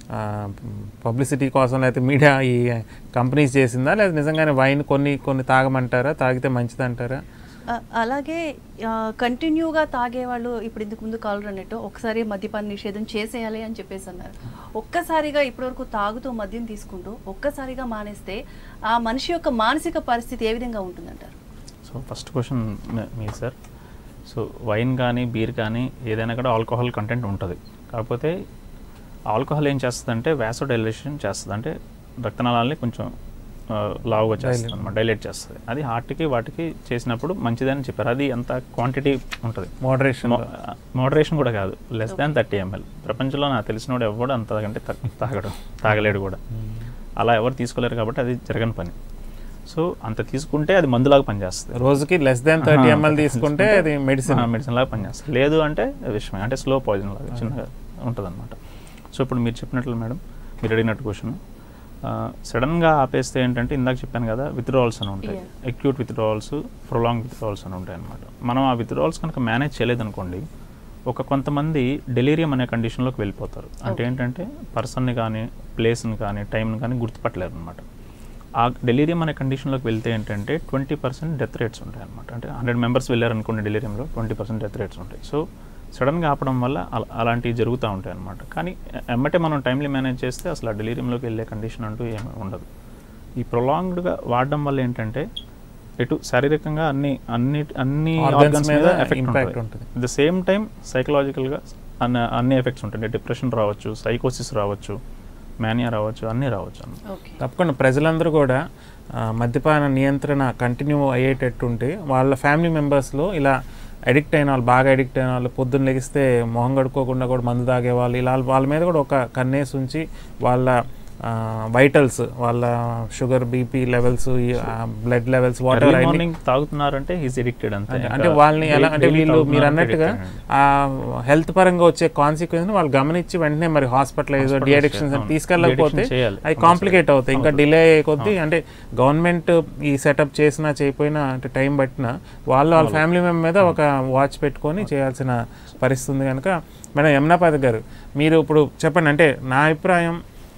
పబ్లిసిటీ కోసం లేకపోతే మీడియా ఈ కంపెనీస్ చేసిందా లేదా నిజంగానే వైన్ కొన్ని కొన్ని తాగమంటారా తాగితే మంచిది అంటారా ఆ, అలాగే కంటిన్యూగా తాగేవాళ్ళు ఇప్పుడు ఇందుకు ముందు కాలర్ అన్నట్టు ఒకసారి మద్యపాన నిషేధం చేసేయాలి అని చెప్పేసి అన్నారు ఒక్కసారిగా ఇప్పటివరకు తాగుతూ మద్యం తీసుకుంటూ ఒక్కసారిగా మానేస్తే ఆ మనిషి యొక్క మానసిక పరిస్థితి ఏ విధంగా ఉంటుందంటారు సో ఫస్ట్ క్వశ్చన్ మీ సార్ సో వైన్ కానీ బీర్ కానీ ఏదైనా కూడా ఆల్కహాల్ కంటెంట్ ఉంటుంది కాకపోతే ఆల్కహాల్ ఏం చేస్తుందంటే వ్యాసో డైలేషన్ చేస్తుంది అంటే రక్తనాళాలని కొంచెం ఆ, లావుగా చేస్తుంది అనమాట డైలేట్ చేస్తుంది అది హార్ట్కి వాటికి చేసినప్పుడు మంచిదని చెప్పారు అది ఎంత క్వాంటిటీ ఉంటుంది మోడరేషన్ మోడరేషన్ కూడా కాదు లెస్ దాన్ థర్టీ ఎంఎల్ ప్రపంచంలో నాకు తెలిసినోడు ఎవడు అంతకంటే తక్కువ తాగడం తాగలేడు కూడా అలా ఎవరు తీసుకోలేరు కాబట్టి అది జరగని పని సో అంత తీసుకుంటే అది మందులాగా పనిచేస్తుంది రోజుకి లెస్ దాన్ థర్టీ ఎంఎల్ తీసుకుంటే అది మెడిసిన్ మెడిసిన్ లాగా పనిచేస్తుంది లేదు అంటే విషయమే అంటే స్లో పాయిజన్ లాగా చిన్నగా ఉంటుంది అనమాట సో ఇప్పుడు మీరు చెప్పినట్లు మేడం మీరు అడిగినట్టు క్వశ్చన్ సడన్గా ఆపేస్తే ఏంటంటే ఇందాక చెప్పాను కదా విత్డ్రావల్స్ అని ఉంటాయి Yeah. Acute withdrawals prolong withdrawals అని ఉంటాయి అనమాట మనం ఆ విత్డ్రావల్స్ కనుక మేనేజ్ చేయలేదనుకోండి ఒక కొంతమంది డెలీరియం అనే కండిషన్లోకి వెళ్ళిపోతారు అంటే Okay. ఏంటంటే పర్సన్ని కానీ ప్లేస్ని కానీ టైంని కానీ గుర్తుపట్టలేరు అనమాట ఆ డెలీరియం అనే కండిషన్లోకి వెళ్తే ఏంటంటే ట్వంటీ పర్సెంట్ డెత్ రేట్స్ ఉంటాయి అనమాట అంటే హండ్రెడ్ మెంబర్స్ వెళ్ళారనుకోండి డెలీరియంలో ట్వంటీ పర్సెంట్ డెత్ రేట్స్ ఉంటాయి సో సడన్గా ఆపడం వల్ల అల- అలాంటివి జరుగుతూ ఉంటాయి అనమాట కానీ ఎ- ఎమ్మటే మనం టైంలీ మేనేజ్ చేస్తే అసలు ఆ డెలీరియంలోకి వెళ్ళే కండిషన్ అంటూ ఏమీ ఉండదు ఈ ప్రొలాంగ్డ్గా వాడడం వల్ల ఏంటంటే ఇటు శారీరకంగా అన్ని అన్ని అన్ని Organs ఆర్గన్స్ మీద మీద ఎఫెక్ట్ impact ఉంటుంది ఉంటుంది. ద సేమ్ టైం సైకలాజికల్గా అన్ని అన్ని ఎఫెక్ట్స్ ఉంటాయి డిప్రెషన్ రావచ్చు సైకోసిస్ రావచ్చు మేనియా రావచ్చు అన్నీ రావచ్చు అన్నమాట ఓకే తప్పకుండా ప్రజలందరూ కూడా ఆ, మద్యపాన నియంత్రణ కంటిన్యూ అయ్యేటట్టు ఉంటే వాళ్ళ ఫ్యామిలీ మెంబర్స్లో ఇలా అడిక్ట్ అయిన వాళ్ళు బాగా అడిక్ట్ అయిన వాళ్ళు పొద్దున్న లెగిస్తే మొహం కడుక్కోకుండా కూడా మందు తాగే వాళ్ళు ఇలా వాళ్ళ మీద కూడా ఒక కన్నేసి ఉంచి వాళ్ళ వైటల్స్ వాళ్ళ sugar BP levels blood levels water early morning తాగుతున్నారంటే ఈజ్ ఎడిక్టెడ్ అంతే అంటే- ఇంకా అంటే వాళ్ళని ఎలా అంటే daily వీళ్ళు మీరు తాగుతున్నారంటే అన్నట్టుగా addicted అండి. ఆ హెల్త్ పరంగా వచ్చే కాన్సిక్వెన్స్ వాళ్ళు గమనించి వెంటనే మరి హాస్పిటలైజ్ Hospitalize డి అడిక్షన్స్ అవును. తీసుకెళ్ళకపోతే De-addiction చేయాలి. అవి అవును కాంప్లికేట్ సార్. అవుతాయి ఇంకా అవును. డిలే అయ్యే కొద్దీ అంటే గవర్నమెంట్ ఈ సెటప్ చేసినా చేయకపోయినా అంటే టైం పట్టినా వాళ్ళు వాళ్ళ ఫ్యామిలీ మెంబర్ మీద ఒక వాచ్ పెట్టుకొని చేయాల్సిన పరిస్థితి ఉంది కనుక మేడం యమునాపాద గారు మీరు ఇప్పుడు చెప్పండి అంటే నా అభిప్రాయం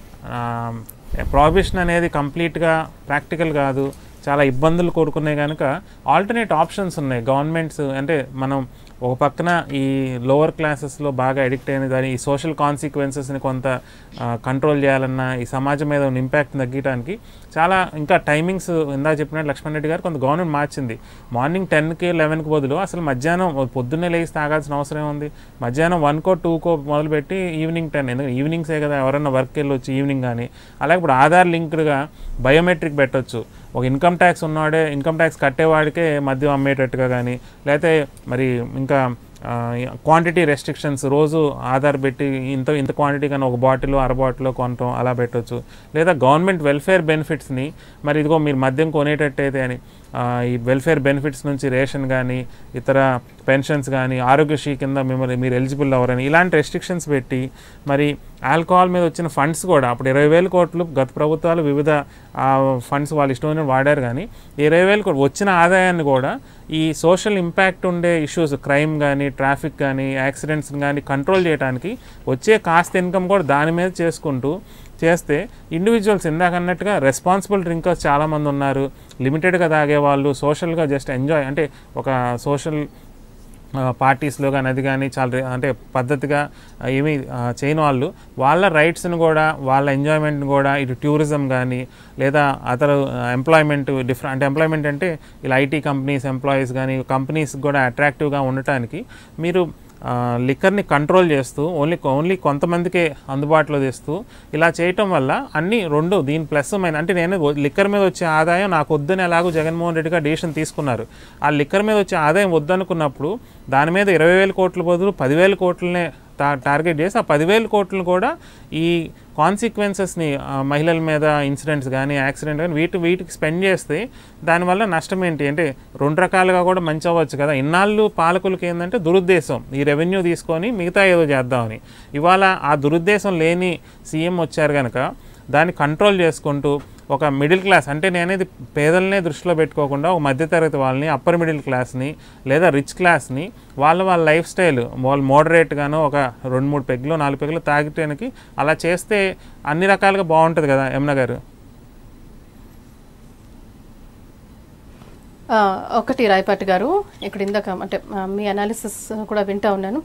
ప్రాబిషన్ అనేది కంప్లీట్గా ప్రాక్టికల్ కాదు చాలా ఇబ్బందులు కోరుకున్నాయి కనుక ఆల్టర్నేట్ ఆప్షన్స్ ఉన్నాయి గవర్నమెంట్స్ అంటే మనం ఒక పక్కన ఈ లోవర్ క్లాసెస్లో బాగా అడిక్ట్ అయిన దాని ఈ సోషల్ కాన్సిక్వెన్సెస్ని కొంత కంట్రోల్ చేయాలన్నా ఈ సమాజం మీద ఉన్న ఇంపాక్ట్ తగ్గించడానికి చాలా ఇంకా టైమింగ్స్ ఇందా చెప్పినట్టు లక్ష్మణ్ రెడ్డి గారు కొంత గవర్నమెంట్ మార్చింది మార్నింగ్ టెన్కి లెవెన్కి బదులు అసలు మధ్యాహ్నం పొద్దున్నే లేచి తాగాల్సిన అవసరం ఏముంది మధ్యాహ్నం వన్కో టూకో మొదలుపెట్టి ఈవినింగ్ టెన్ ఎందుకంటే ఈవినింగ్సే కదా ఎవరైనా వర్క్ వెళ్ళొచ్చు ఈవినింగ్ కానీ అలాగే ఇప్పుడు ఆధార్ లింక్డ్గా బయోమెట్రిక్ పెట్టొచ్చు ఒక ఇన్కమ్ ట్యాక్స్ ఉన్నవాడే ఇన్కమ్ ట్యాక్స్ కట్టేవాడికే మద్యం అమ్మేటట్టుగా కానీ లేకపోతే మరి ఇంకా క్వాంటిటీ రెస్ట్రిక్షన్స్ రోజు ఆధార్ పెట్టి ఇంత ఇంత క్వాంటిటీ కానీ ఒక బాటిల్ అర బాటిల్ కొనటం అలా పెట్టొచ్చు లేదా గవర్నమెంట్ వెల్ఫేర్ బెనిఫిట్స్ని మరి ఇదిగో మీరు మద్యం కొనేటట్టయితే అని ఆ, ఈ వెల్ఫేర్ బెనిఫిట్స్ నుంచి రేషన్ కానీ ఇతర పెన్షన్స్ కానీ ఆరోగ్యశ్రీ కింద మిమ్మల్ని మీరు ఎలిజిబుల్ అవ్వరని ఇలాంటి రెస్ట్రిక్షన్స్ పెట్టి మరి ఆల్కహాల్ మీద వచ్చిన ఫండ్స్ కూడా అప్పుడు ఇరవై వేల కోట్లు గత ప్రభుత్వాలు వివిధ ఫండ్స్ వాళ్ళు ఇష్టమైన వాడారు కానీ ఇరవై వేల కోట్లు వచ్చిన ఆదాయాన్ని కూడా ఈ సోషల్ ఇంపాక్ట్ ఉండే ఇష్యూస్ క్రైమ్ కానీ ట్రాఫిక్ కానీ యాక్సిడెంట్స్ కానీ కంట్రోల్ చేయడానికి వచ్చే కాస్త ఇన్కమ్ కూడా దాని మీద చేసుకుంటూ చేస్తే ఇండివిజువల్స్ ఇందాక అన్నట్టుగా రెస్పాన్సిబుల్ డ్రింకర్స్ చాలామంది ఉన్నారు లిమిటెడ్గా తాగేవాళ్ళు సోషల్గా జస్ట్ ఎంజాయ్ అంటే ఒక సోషల్ పార్టీస్లో కానీ అది కానీ చాలా రే- అంటే పద్ధతిగా ఆ, ఏమీ ఆ, చేయని వాళ్ళు వాళ్ళ రైట్స్ని కూడా వాళ్ళ ఎంజాయ్మెంట్ని కూడా ఇటు టూరిజం కానీ లేదా అతను ఎంప్లాయ్మెంట్ డిఫరెంట్ అంటే ఎంప్లాయ్మెంట్ అంటే ఇలా ఐటీ కంపెనీస్ ఎంప్లాయీస్ కానీ కంపెనీస్ కూడా అట్రాక్టివ్గా ఉండటానికి మీరు లిక్కర్ని కంట్రోల్ చేస్తూ ఓన్లీ ఓన్లీ కొంతమందికే అందుబాటులో తెస్తూ ఇలా చేయటం వల్ల అన్ని రెండు దీని ప్లస్ మైన అంటే నేను లిక్కర్ మీద వచ్చే ఆదాయం నాకు వద్దని ఎలాగో జగన్మోహన్ రెడ్డి గారు డెసిషన్ తీసుకున్నారు ఆ లిక్కర్ మీద వచ్చే ఆదాయం వద్దనుకున్నప్పుడు దాని మీద ఇరవై వేల కోట్ల బదులు పదివేల కోట్లనే టా- టార్గెట్ చేసి ఆ పదివేల కోట్లు కూడా ఈ కాన్సిక్వెన్సెస్ని మహిళల మీద ఇన్సిడెంట్స్ కానీ యాక్సిడెంట్ కానీ వీటి వీటికి స్పెండ్ చేస్తే దానివల్ల నష్టం ఏంటి అంటే రెండు రకాలుగా కూడా మంచి అవ్వచ్చు కదా ఇన్నాళ్ళు పాలకులకి ఏంటంటే దురుద్దేశం ఈ రెవెన్యూ తీసుకొని మిగతా ఏదో చేద్దామని ఇవాళ ఆ దురుద్దేశం లేని సీఎం వచ్చారు కనుక దాన్ని కంట్రోల్ చేసుకుంటూ ఒక మిడిల్ క్లాస్ అంటే నేనేది పేదలనే దృష్టిలో పెట్టుకోకుండా ఒక మధ్యతరగతి వాళ్ళని అప్పర్ మిడిల్ క్లాస్ని లేదా రిచ్ క్లాస్ని వాళ్ళ వాళ్ళ లైఫ్ స్టైల్ వాళ్ళు మోడరేట్గాను ఒక రెండు మూడు పెగ్గులు నాలుగు పెగ్గులు తాగటానికి అలా చేస్తే అన్ని రకాలుగా బాగుంటుంది కదా యమున గారు ఆ, ఒకటి రాయపాటి గారు ఇక్కడ ఇందాక అంటే ఆ, మీ అనాలిసిస్ కూడా వింటా ఉన్నాను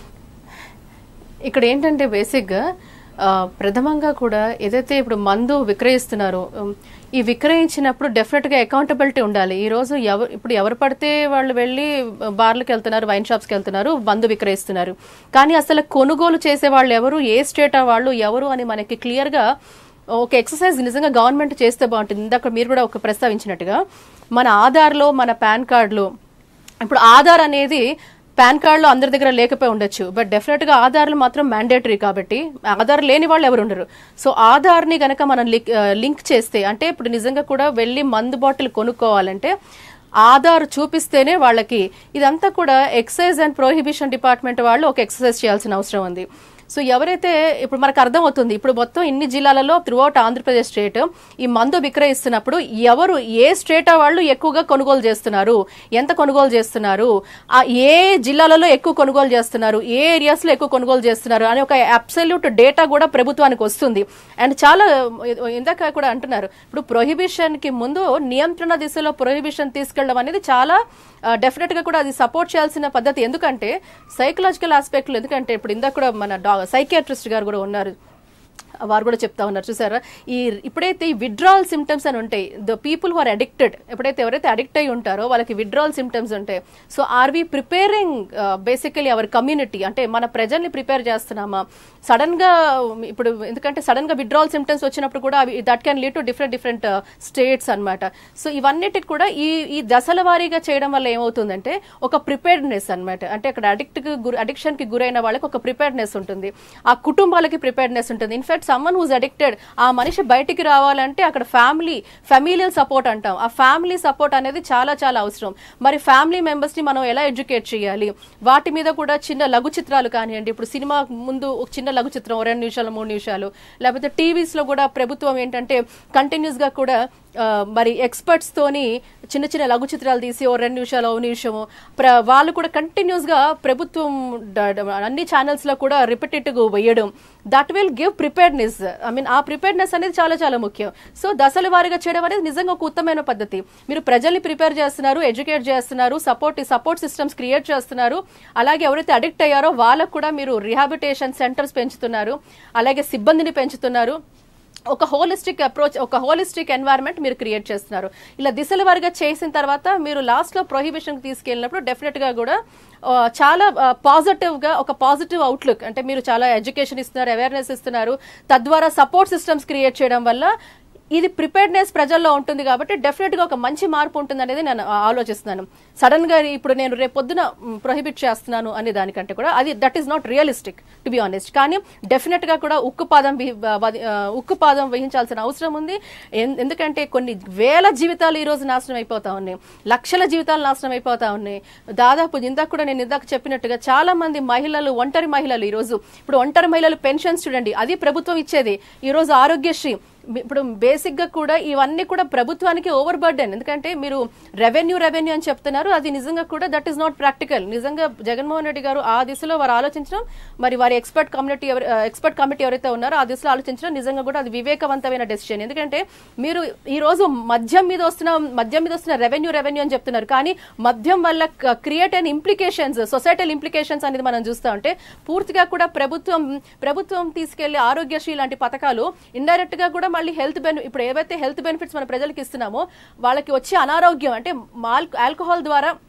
ఇక్కడ ఏంటంటే బేసిక్గా ఆ, ప్రథమంగా కూడా ఏదైతే ఇప్పుడు మందు విక్రయిస్తున్నారో ఉమ్, ఈ విక్రయించినప్పుడు డెఫినెట్గా అకౌంటబిలిటీ ఉండాలి ఈ రోజు ఎవరు ఇప్పుడు ఎవరు పడితే వాళ్ళు వెళ్ళి బార్లకు వెళ్తున్నారు వైన్ షాప్స్కి వెళ్తున్నారు మందు విక్రయిస్తున్నారు కానీ అసలు కొనుగోలు చేసే వాళ్ళు ఎవరు ఏ స్టేట్ వాళ్ళు ఎవరు అని మనకి క్లియర్గా ఒక ఎక్సర్సైజ్ నిజంగా గవర్నమెంట్ చేస్తే బాగుంటుంది ఇందాక మీరు కూడా ఒక ప్రస్తావించినట్టుగా మన ఆధార్లో మన పాన్ కార్డులో ఇప్పుడు ఆధార్ అనేది పాన్ కార్డులో అందరి దగ్గర లేకపోయి ఉండొచ్చు బట్ డెఫినెట్గా ఆధార్లు మాత్రం మ్యాండేటరీ కాబట్టి ఆధార్ లేని వాళ్ళు ఎవరు ఉండరు సో ఆధార్ని గనక మనం లిక్- ఆ, లింక్ చేస్తే అంటే ఇప్పుడు నిజంగా కూడా వెళ్ళి మందు బాటిల్ కొనుక్కోవాలంటే ఆధార్ చూపిస్తేనే వాళ్ళకి ఇదంతా కూడా ఎక్సైజ్ అండ్ ప్రొహిబిషన్ డిపార్ట్మెంట్ వాళ్ళు ఒక ఎక్సర్సైజ్ చేయాల్సిన అవసరం ఉంది సో ఎవరైతే ఇప్పుడు మనకు అర్థమవుతుంది ఇప్పుడు మొత్తం ఇన్ని జిల్లాలలో త్రూఅవుట్ ఆంధ్రప్రదేశ్ స్టేట్ ఈ మందు విక్రయిస్తున్నప్పుడు ఎవరు ఏ స్టేట్ వాళ్ళు ఎక్కువగా కొనుగోలు చేస్తున్నారు ఎంత కొనుగోలు చేస్తున్నారు ఆ ఏ జిల్లాలలో ఎక్కువ కొనుగోలు చేస్తున్నారు ఏ ఏరియాస్ లో ఎక్కువ కొనుగోలు చేస్తున్నారు అని ఒక అబ్సల్యూట్ డేటా కూడా ప్రభుత్వానికి వస్తుంది అండ్ చాలా ఇందాక కూడా అంటున్నారు ఇప్పుడు ప్రొహిబిషన్ కి ముందు నియంత్రణ దిశలో ప్రొహిబిషన్ తీసుకెళ్ళడం అనేది చాలా డెఫినెట్ గా కూడా అది సపోర్ట్ చేయాల్సిన పద్ధతి ఎందుకంటే సైకలాజికల్ ఆస్పెక్ట్లు ఎందుకంటే ఇప్పుడు ఇందాక కూడా మన డా సైకియాట్రిస్ట్ గారు కూడా ఉన్నారు వారు కూడా చెప్తా ఉన్నారు చూసారా ఈ ఇప్పుడైతే ఈ విడ్రాల్ సిమ్టమ్స్ అని ఉంటాయి the people who are addicted ఎప్పుడైతే ఎవరైతే అడిక్ట్ అయి ఉంటారో వాళ్ళకి విడ్రాల్ సిమ్టమ్స్ ఉంటాయి so are we preparing basically our community అంటే మన ప్రజల్ని ప్రిపేర్ చేస్తున్నామా సడన్ గా ఇప్పుడు ఎందుకంటే సడన్ గా విడ్రాల్ సిమ్టమ్స్ వచ్చినప్పుడు కూడా అవి that can lead to different different states అన్నమాట సో ఇవన్నిటికి కూడా ఈ ఈ దశల వారీగా చేయడం వల్ల ఏమవుతుందంటే ఒక ప్రిపేర్డ్నెస్ అన్నమాట అంటే అక్కడ అడిక్ట్ అడిక్షన్ కి గురైన వాళ్ళకి ఒక ప్రిపేర్డ్నెస్ ఉంటుంది ఆ కుటుంబాలకి ప్రిపేర్డ్నెస్ ఉంటుంది ఇన్ఫాక్ట్ సమ్మన్ హూజ్ అడిక్టెడ్ ఆ మనిషి బయటికి రావాలంటే అక్కడ ఫ్యామిలీ ఫెమిలియల్ సపోర్ట్ అంటాం ఆ ఫ్యామిలీ సపోర్ట్ అనేది చాలా చాలా అవసరం మరి ఫ్యామిలీ మెంబర్స్ ని మనం ఎలా ఎడ్యుకేట్ చేయాలి వాటి మీద కూడా చిన్న లఘు చిత్రాలు కానివ్వండి ఇప్పుడు సినిమా ముందు ఒక చిన్న లఘు చిత్రం ఓ రెండు నిమిషాలు మూడు నిమిషాలు లేకపోతే టీవీస్ లో కూడా ప్రభుత్వం ఏంటంటే కంటిన్యూస్ గా కూడా ఆ, మరి ఎక్స్పర్ట్స్ తోని చిన్న చిన్న లఘు చిత్రాలు తీసి ఓ రెండు నిమిషాలు ఓ నిమిషము ప్ర వాళ్ళు కూడా కంటిన్యూస్ గా ప్రభుత్వం డ- డ- అన్ని ఛానల్స్ లో కూడా రిపిటేటివ్ వేయడం that will give preparedness I mean ఆ ప్రిపేర్డ్నెస్ అనేది చాలా చాలా ముఖ్యం సో దశల వారీగా చేయడం అనేది నిజంగా ఒక ఉత్తమమైన పద్ధతి మీరు ప్రజల్ని ప్రిపేర్ చేస్తున్నారు ఎడ్యుకేట్ చేస్తున్నారు సపోర్ట్ సపోర్ట్ సిస్టమ్స్ క్రియేట్ చేస్తున్నారు అలాగే ఎవరైతే అడిక్ట్ అయ్యారో వాళ్ళకు కూడా మీరు రిహాబిటేషన్ సెంటర్స్ పెంచుతున్నారు అలాగే సిబ్బందిని పెంచుతున్నారు ఒక హోలిస్టిక్ అప్రోచ్ ఒక హోలిస్టిక్ ఎన్వైరన్మెంట్ మీరు క్రియేట్ చేస్తున్నారు ఇలా దిశల వారిగా చేసిన తర్వాత మీరు లాస్ట్ లో ప్రొహిబిషన్ తీసుకెళ్ళినప్పుడు డెఫినెట్ గా కూడా ఆ, చాలా పాజిటివ్ గా ఒక పాజిటివ్ అవుట్లుక్ అంటే మీరు చాలా ఎడ్యుకేషన్ ఇస్తున్నారు అవేర్నెస్ ఇస్తున్నారు తద్వారా సపోర్ట్ సిస్టమ్స్ క్రియేట్ చేయడం వల్ల ఇది ప్రిపేర్డ్నెస్ ప్రజల్లో ఉంటుంది కాబట్టి డెఫినెట్ గా ఒక మంచి మార్పు ఉంటుంది అనేది నేను ఆ- ఆలోచిస్తున్నాను సడన్ గా ఇప్పుడు నేను రేపు పొద్దున ప్రొహిబిట్ చేస్తున్నాను అనే దానికంటే కూడా అది that is not realistic to be honest కానీ డెఫినెట్ గా కూడా ఉక్కు పాదం వి- వది- ఆ, ఉక్కు పాదం వహించాల్సిన అవసరం ఉంది ఎన్- ఎందుకంటే కొన్ని వేల జీవితాలు ఈ రోజు నాశనం అయిపోతా ఉన్నాయి లక్షల జీవితాలు నాశనం అయిపోతా ఉన్నాయి దాదాపు ఇందాక కూడా నేను ఇందాక చెప్పినట్టుగా చాలా మంది మహిళలు ఒంటరి మహిళలు ఈ రోజు ఇప్పుడు ఒంటరి మహిళలు పెన్షన్స్ చూడండి అది ప్రభుత్వం ఇచ్చేది ఈ రోజు ఆరోగ్యశ్రీ ఇప్పుడు బేసిక్ గా కూడా ఇవన్నీ కూడా ప్రభుత్వానికి ఓవర్ బర్డెన్ ఎందుకంటే మీరు రెవెన్యూ రెవెన్యూ అని చెప్తున్నారు అది నిజంగా కూడా దట్ ఈస్ నాట్ ప్రాక్టికల్ నిజంగా జగన్మోహన్ రెడ్డి గారు ఆ దిశలో వారు ఆలోచించడం మరి వారి ఎక్స్పర్ట్ కమ్యూనిటీ ఎక్స్పర్ట్ కమిటీ ఎవరైతే ఉన్నారో ఆ దిశలో ఆలోచించడం నిజంగా కూడా అది వివేకవంతమైన డెసిషన్ ఎందుకంటే మీరు ఈ రోజు మద్యం మీద వస్తున్న మద్యం మీద వస్తున్న రెవెన్యూ రెవెన్యూ అని చెప్తున్నారు కానీ మద్యం వల్ల క్రియేట్ అయిన ఇంప్లికేషన్స్ సొసైటల్ ఇంప్లికేషన్స్ అనేది మనం చూస్తా ఉంటే పూర్తిగా కూడా ప్రభుత్వం ప్రభుత్వం తీసుకెళ్లే ఆరోగ్యశ్రీ లాంటి పథకాలు ఇండైరెక్ట్ గా కూడా మళ్ళీ హెల్త్ బెనిఫిట్ ఇప్పుడు ఏవైతే హెల్త్ బెనిఫిట్స్ మన ప్రజలకు ఇస్తున్నామో వాళ్ళకి వచ్చే అనారోగ్యం అంటే మాల్ ఆల్కహాల్ ద్వారా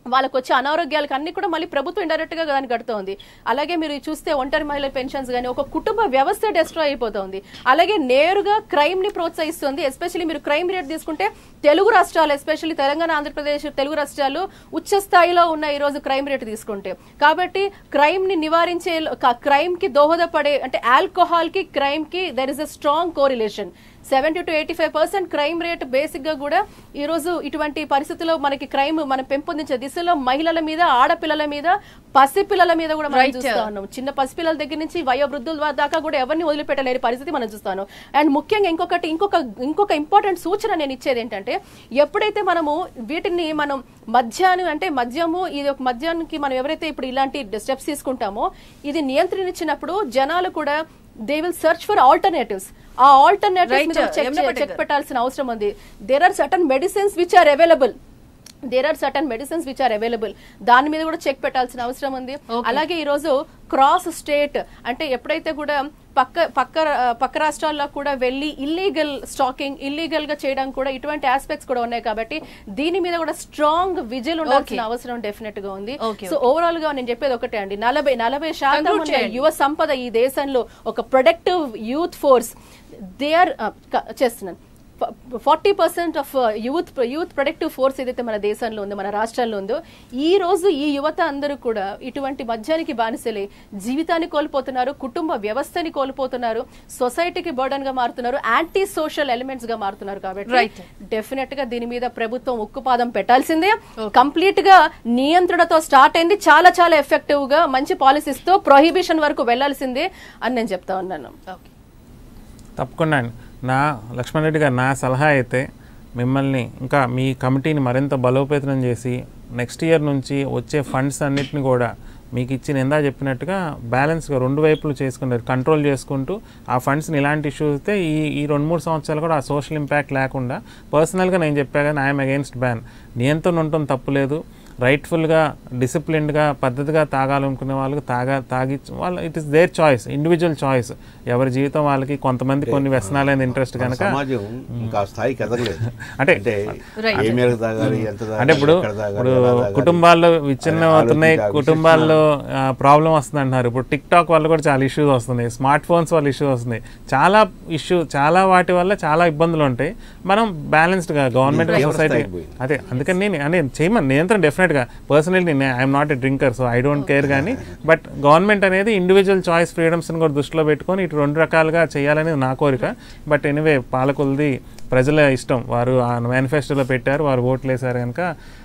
వాళ్ళకి వచ్చే అనారోగ్యాలకు అన్ని కూడా మళ్ళీ ప్రభుత్వం ఇండైరెక్ట్ గా దాన్ని కడుతోంది అలాగే మీరు చూస్తే ఒంటరి మహిళల పెన్షన్స్ కానీ ఒక కుటుంబ వ్యవస్థ డిస్ట్రాయ్ అయిపోతుంది అలాగే నేరుగా క్రైమ్ ని ప్రోత్సహిస్తుంది ఎస్పెషల్లీ మీరు క్రైమ్ రేట్ తీసుకుంటే తెలుగు రాష్ట్రాలు ఎస్పెషల్లీ తెలంగాణ ఆంధ్రప్రదేశ్ తెలుగు రాష్ట్రాలు ఉచ్చ స్థాయిలో ఉన్న ఈ రోజు క్రైమ్ రేట్ తీసుకుంటే కాబట్టి క్రైమ్ ని నివారించే క్రైమ్ కి దోహదపడే అంటే ఆల్కహాల్ కి క్రైమ్ కి there is a strong correlation seventy to eighty five percent crime rate basic గా కూడా ఈ రోజు ఇటువంటి పరిస్థితుల్లో మనకి క్రైమ్ మనం పెంపొందించే దిశలో మహిళల మీద ఆడపిల్లల మీద పసిపిల్లల మీద కూడా మనం Right. చూస్తా ఉన్నాం చిన్న పసిపిల్లల దగ్గర నుంచి వయోవృద్ధుల దాకా కూడా ఎవరిని వదిలిపెట్టలేని పరిస్థితి మనం చూస్తాను అండ్ ముఖ్యంగా ఇంకొకటి ఇంకొక ఇంకొక ఇంపార్టెంట్ సూచన నేను ఇచ్చేది ఏంటంటే ఎప్పుడైతే మనము వీటిని మనం మద్యాన్ని అంటే మద్యము ఇది ఒక మద్యానికి మనం ఎవరైతే ఇప్పుడు ఇలాంటి స్టెప్స్ తీసుకుంటామో ఇది నియంత్రించినప్పుడు జనాలు కూడా they will search for alternatives ఆ Right. Alternatives check Yamuna Patel check గారు. పెట్టాల్సిన అవసరం ఉంది there are certain medicines which are available there are certain medicines which are available దాని మీద కూడా చెక్ పెట్టాల్సిన అవసరం ఉంది అలాగే ఈ రోజు క్రాస్ స్టేట్ అంటే ఎప్పుడైతే కూడా పక్క పక్క పక్క రాష్ట్రాల్లో కూడా వెళ్ళి ఇల్లీగల్ స్టాకింగ్ ఇల్లీగల్ గా చేయడం కూడా ఇటువంటి ఆస్పెక్ట్స్ కూడా ఉన్నాయి కాబట్టి దీని మీద కూడా స్ట్రాంగ్ విజిల్ ఉండాల్సిన Okay. అవసరం డెఫినెట్ గా ఉంది Okay, సో ఓవరాల్ గా నేను చెప్పేది ఒకటే అండి నలభై నలభై శాతం Conclude ఉన్న చేయండి. యువ సంపద ఈ దేశంలో ఒక productive youth force they are చేస్తున్నాను forty percent of youth youth productive force ఏదైతే మన దేశంలో ఉందో మన రాష్ట్రాల్లో ఉందో ఈ రోజు ఈ యువత అందరూ కూడా ఇటువంటి మద్యానికి బానిసలే జీవితాన్ని కోల్పోతున్నారు కుటుంబ వ్యవస్థని కోల్పోతున్నారు సొసైటీకి బర్డన్ గా మారుతున్నారు యాంటీ సోషల్ ఎలిమెంట్స్ గా మారుతున్నారు కాబట్టి Right. డెఫినెట్ గా దీని మీద ప్రభుత్వం ఉక్కుపాదం పెట్టాల్సిందే కంప్లీట్ గా నియంత్రణతో స్టార్ట్ అయింది చాలా చాలా ఎఫెక్టివ్ గా మంచి పాలసీస్ తో ప్రొహిబిషన్ వరకు వెళ్లాల్సిందే అని నేను చెప్తా ఉన్నాను ఓకే తప్పకుండా అండి నా లక్ష్మణ్ రెడ్డి గారు నా సలహా అయితే మిమ్మల్ని ఇంకా మీ కమిటీని మరింత బలోపేతం చేసి నెక్స్ట్ ఇయర్ నుంచి వచ్చే ఫండ్స్ అన్నిటిని కూడా మీకు ఇచ్చిన ఎందా చెప్పినట్టుగా బ్యాలెన్స్గా రెండు వైపులు చేసుకున్నారు కంట్రోల్ చేసుకుంటూ ఆ ఫండ్స్ని ఇలాంటి ఇష్యూస్ అయితే ఈ ఈ రెండు మూడు సంవత్సరాలు కూడా ఆ సోషల్ ఇంపాక్ట్ లేకుండా పర్సనల్గా నేను చెప్పా కానీ ఐఎమ్ అగేన్స్ట్ బ్యాన్ నియంత్రణ ఉండటం తప్పులేదు రైట్ఫుల్గా డిసిప్లిన్డ్గా పద్ధతిగా తాగాలనుకునే వాళ్ళకి తాగా తాగి వాళ్ళ it is their choice individual choice ఎవరి జీవితం వాళ్ళకి కొంతమంది కొన్ని వ్యసనాలైన ఇంట్రెస్ట్ మన కనుక సమాజం ఇంకా ఆ స్థాయికి ఎదగలేదు అంటే అంటే Right. ఏ మేరకు తాగాలి ఎంత తాగాలి అంటే ఇప్పుడు ఎక్కడ తాగాలి, ఇప్పుడు ఎలా తాగాలి, కుటుంబాల్లో విచ్ఛిన్నం అనే అవుతున్నాయి ఆలోచించి ఆ కుటుంబాల్లో ప్రాబ్లం వస్తుంది అంటున్నారు ఇప్పుడు టిక్ టాక్ వల్ల కూడా చాలా ఇష్యూస్ వస్తున్నాయి స్మార్ట్ ఫోన్స్ వల్ల ఇష్యూస్ వస్తున్నాయి చాలా ఇష్యూ చాలా వాటి వల్ల చాలా ఇబ్బందులు ఉంటాయి మనం బ్యాలెన్స్డ్గా గవర్నమెంట్ తీవ్ర సొసైటీ స్థాయికి పోయింది. అదే అందుకని నేను అంటే చేయమని నియంత్రణ డెఫినెట్గా పర్సనల్లీ నేను I'm not a drinker so I don't care కానీ బట్ గవర్నమెంట్ అనేది ఇండివిజువల్ చాయిస్ ఫ్రీడమ్స్ని కూడా దృష్టిలో పెట్టుకొని ఇటు రెండు రకాలుగా చేయాలనేది నా కోరిక బట్ ఎనివే పాలకులది ప్రజల ఇష్టం వారు ఆ మేనిఫెస్టోలో పెట్టారు వారు ఓట్లు వేశారు కనుక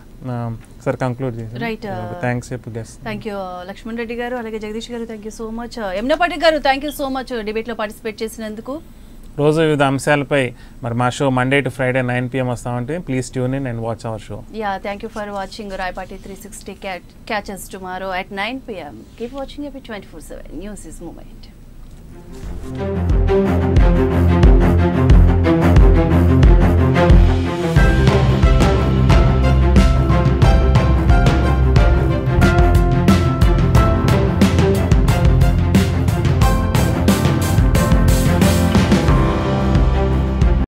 సార్ కంక్లూడ్ Right, చేసి uh, థ్యాంక్స్ చెప్పు guest thank you Lakshman Reddy garu అలాగే Jagadish garu thank you so much Yamuna Patel garu thank you so much డిబేట్లో పార్టిసిపేట్ చేసినందుకు రోజు వివిధ అంశాలపై మరి మా show Monday to Friday nine PM వస్తామంటే please tune in and watch our show Yeah, thank you for watching Raipati 360. Cat, catch us tomorrow at 9 p.m. Keep watching AP 24 7. News is moment.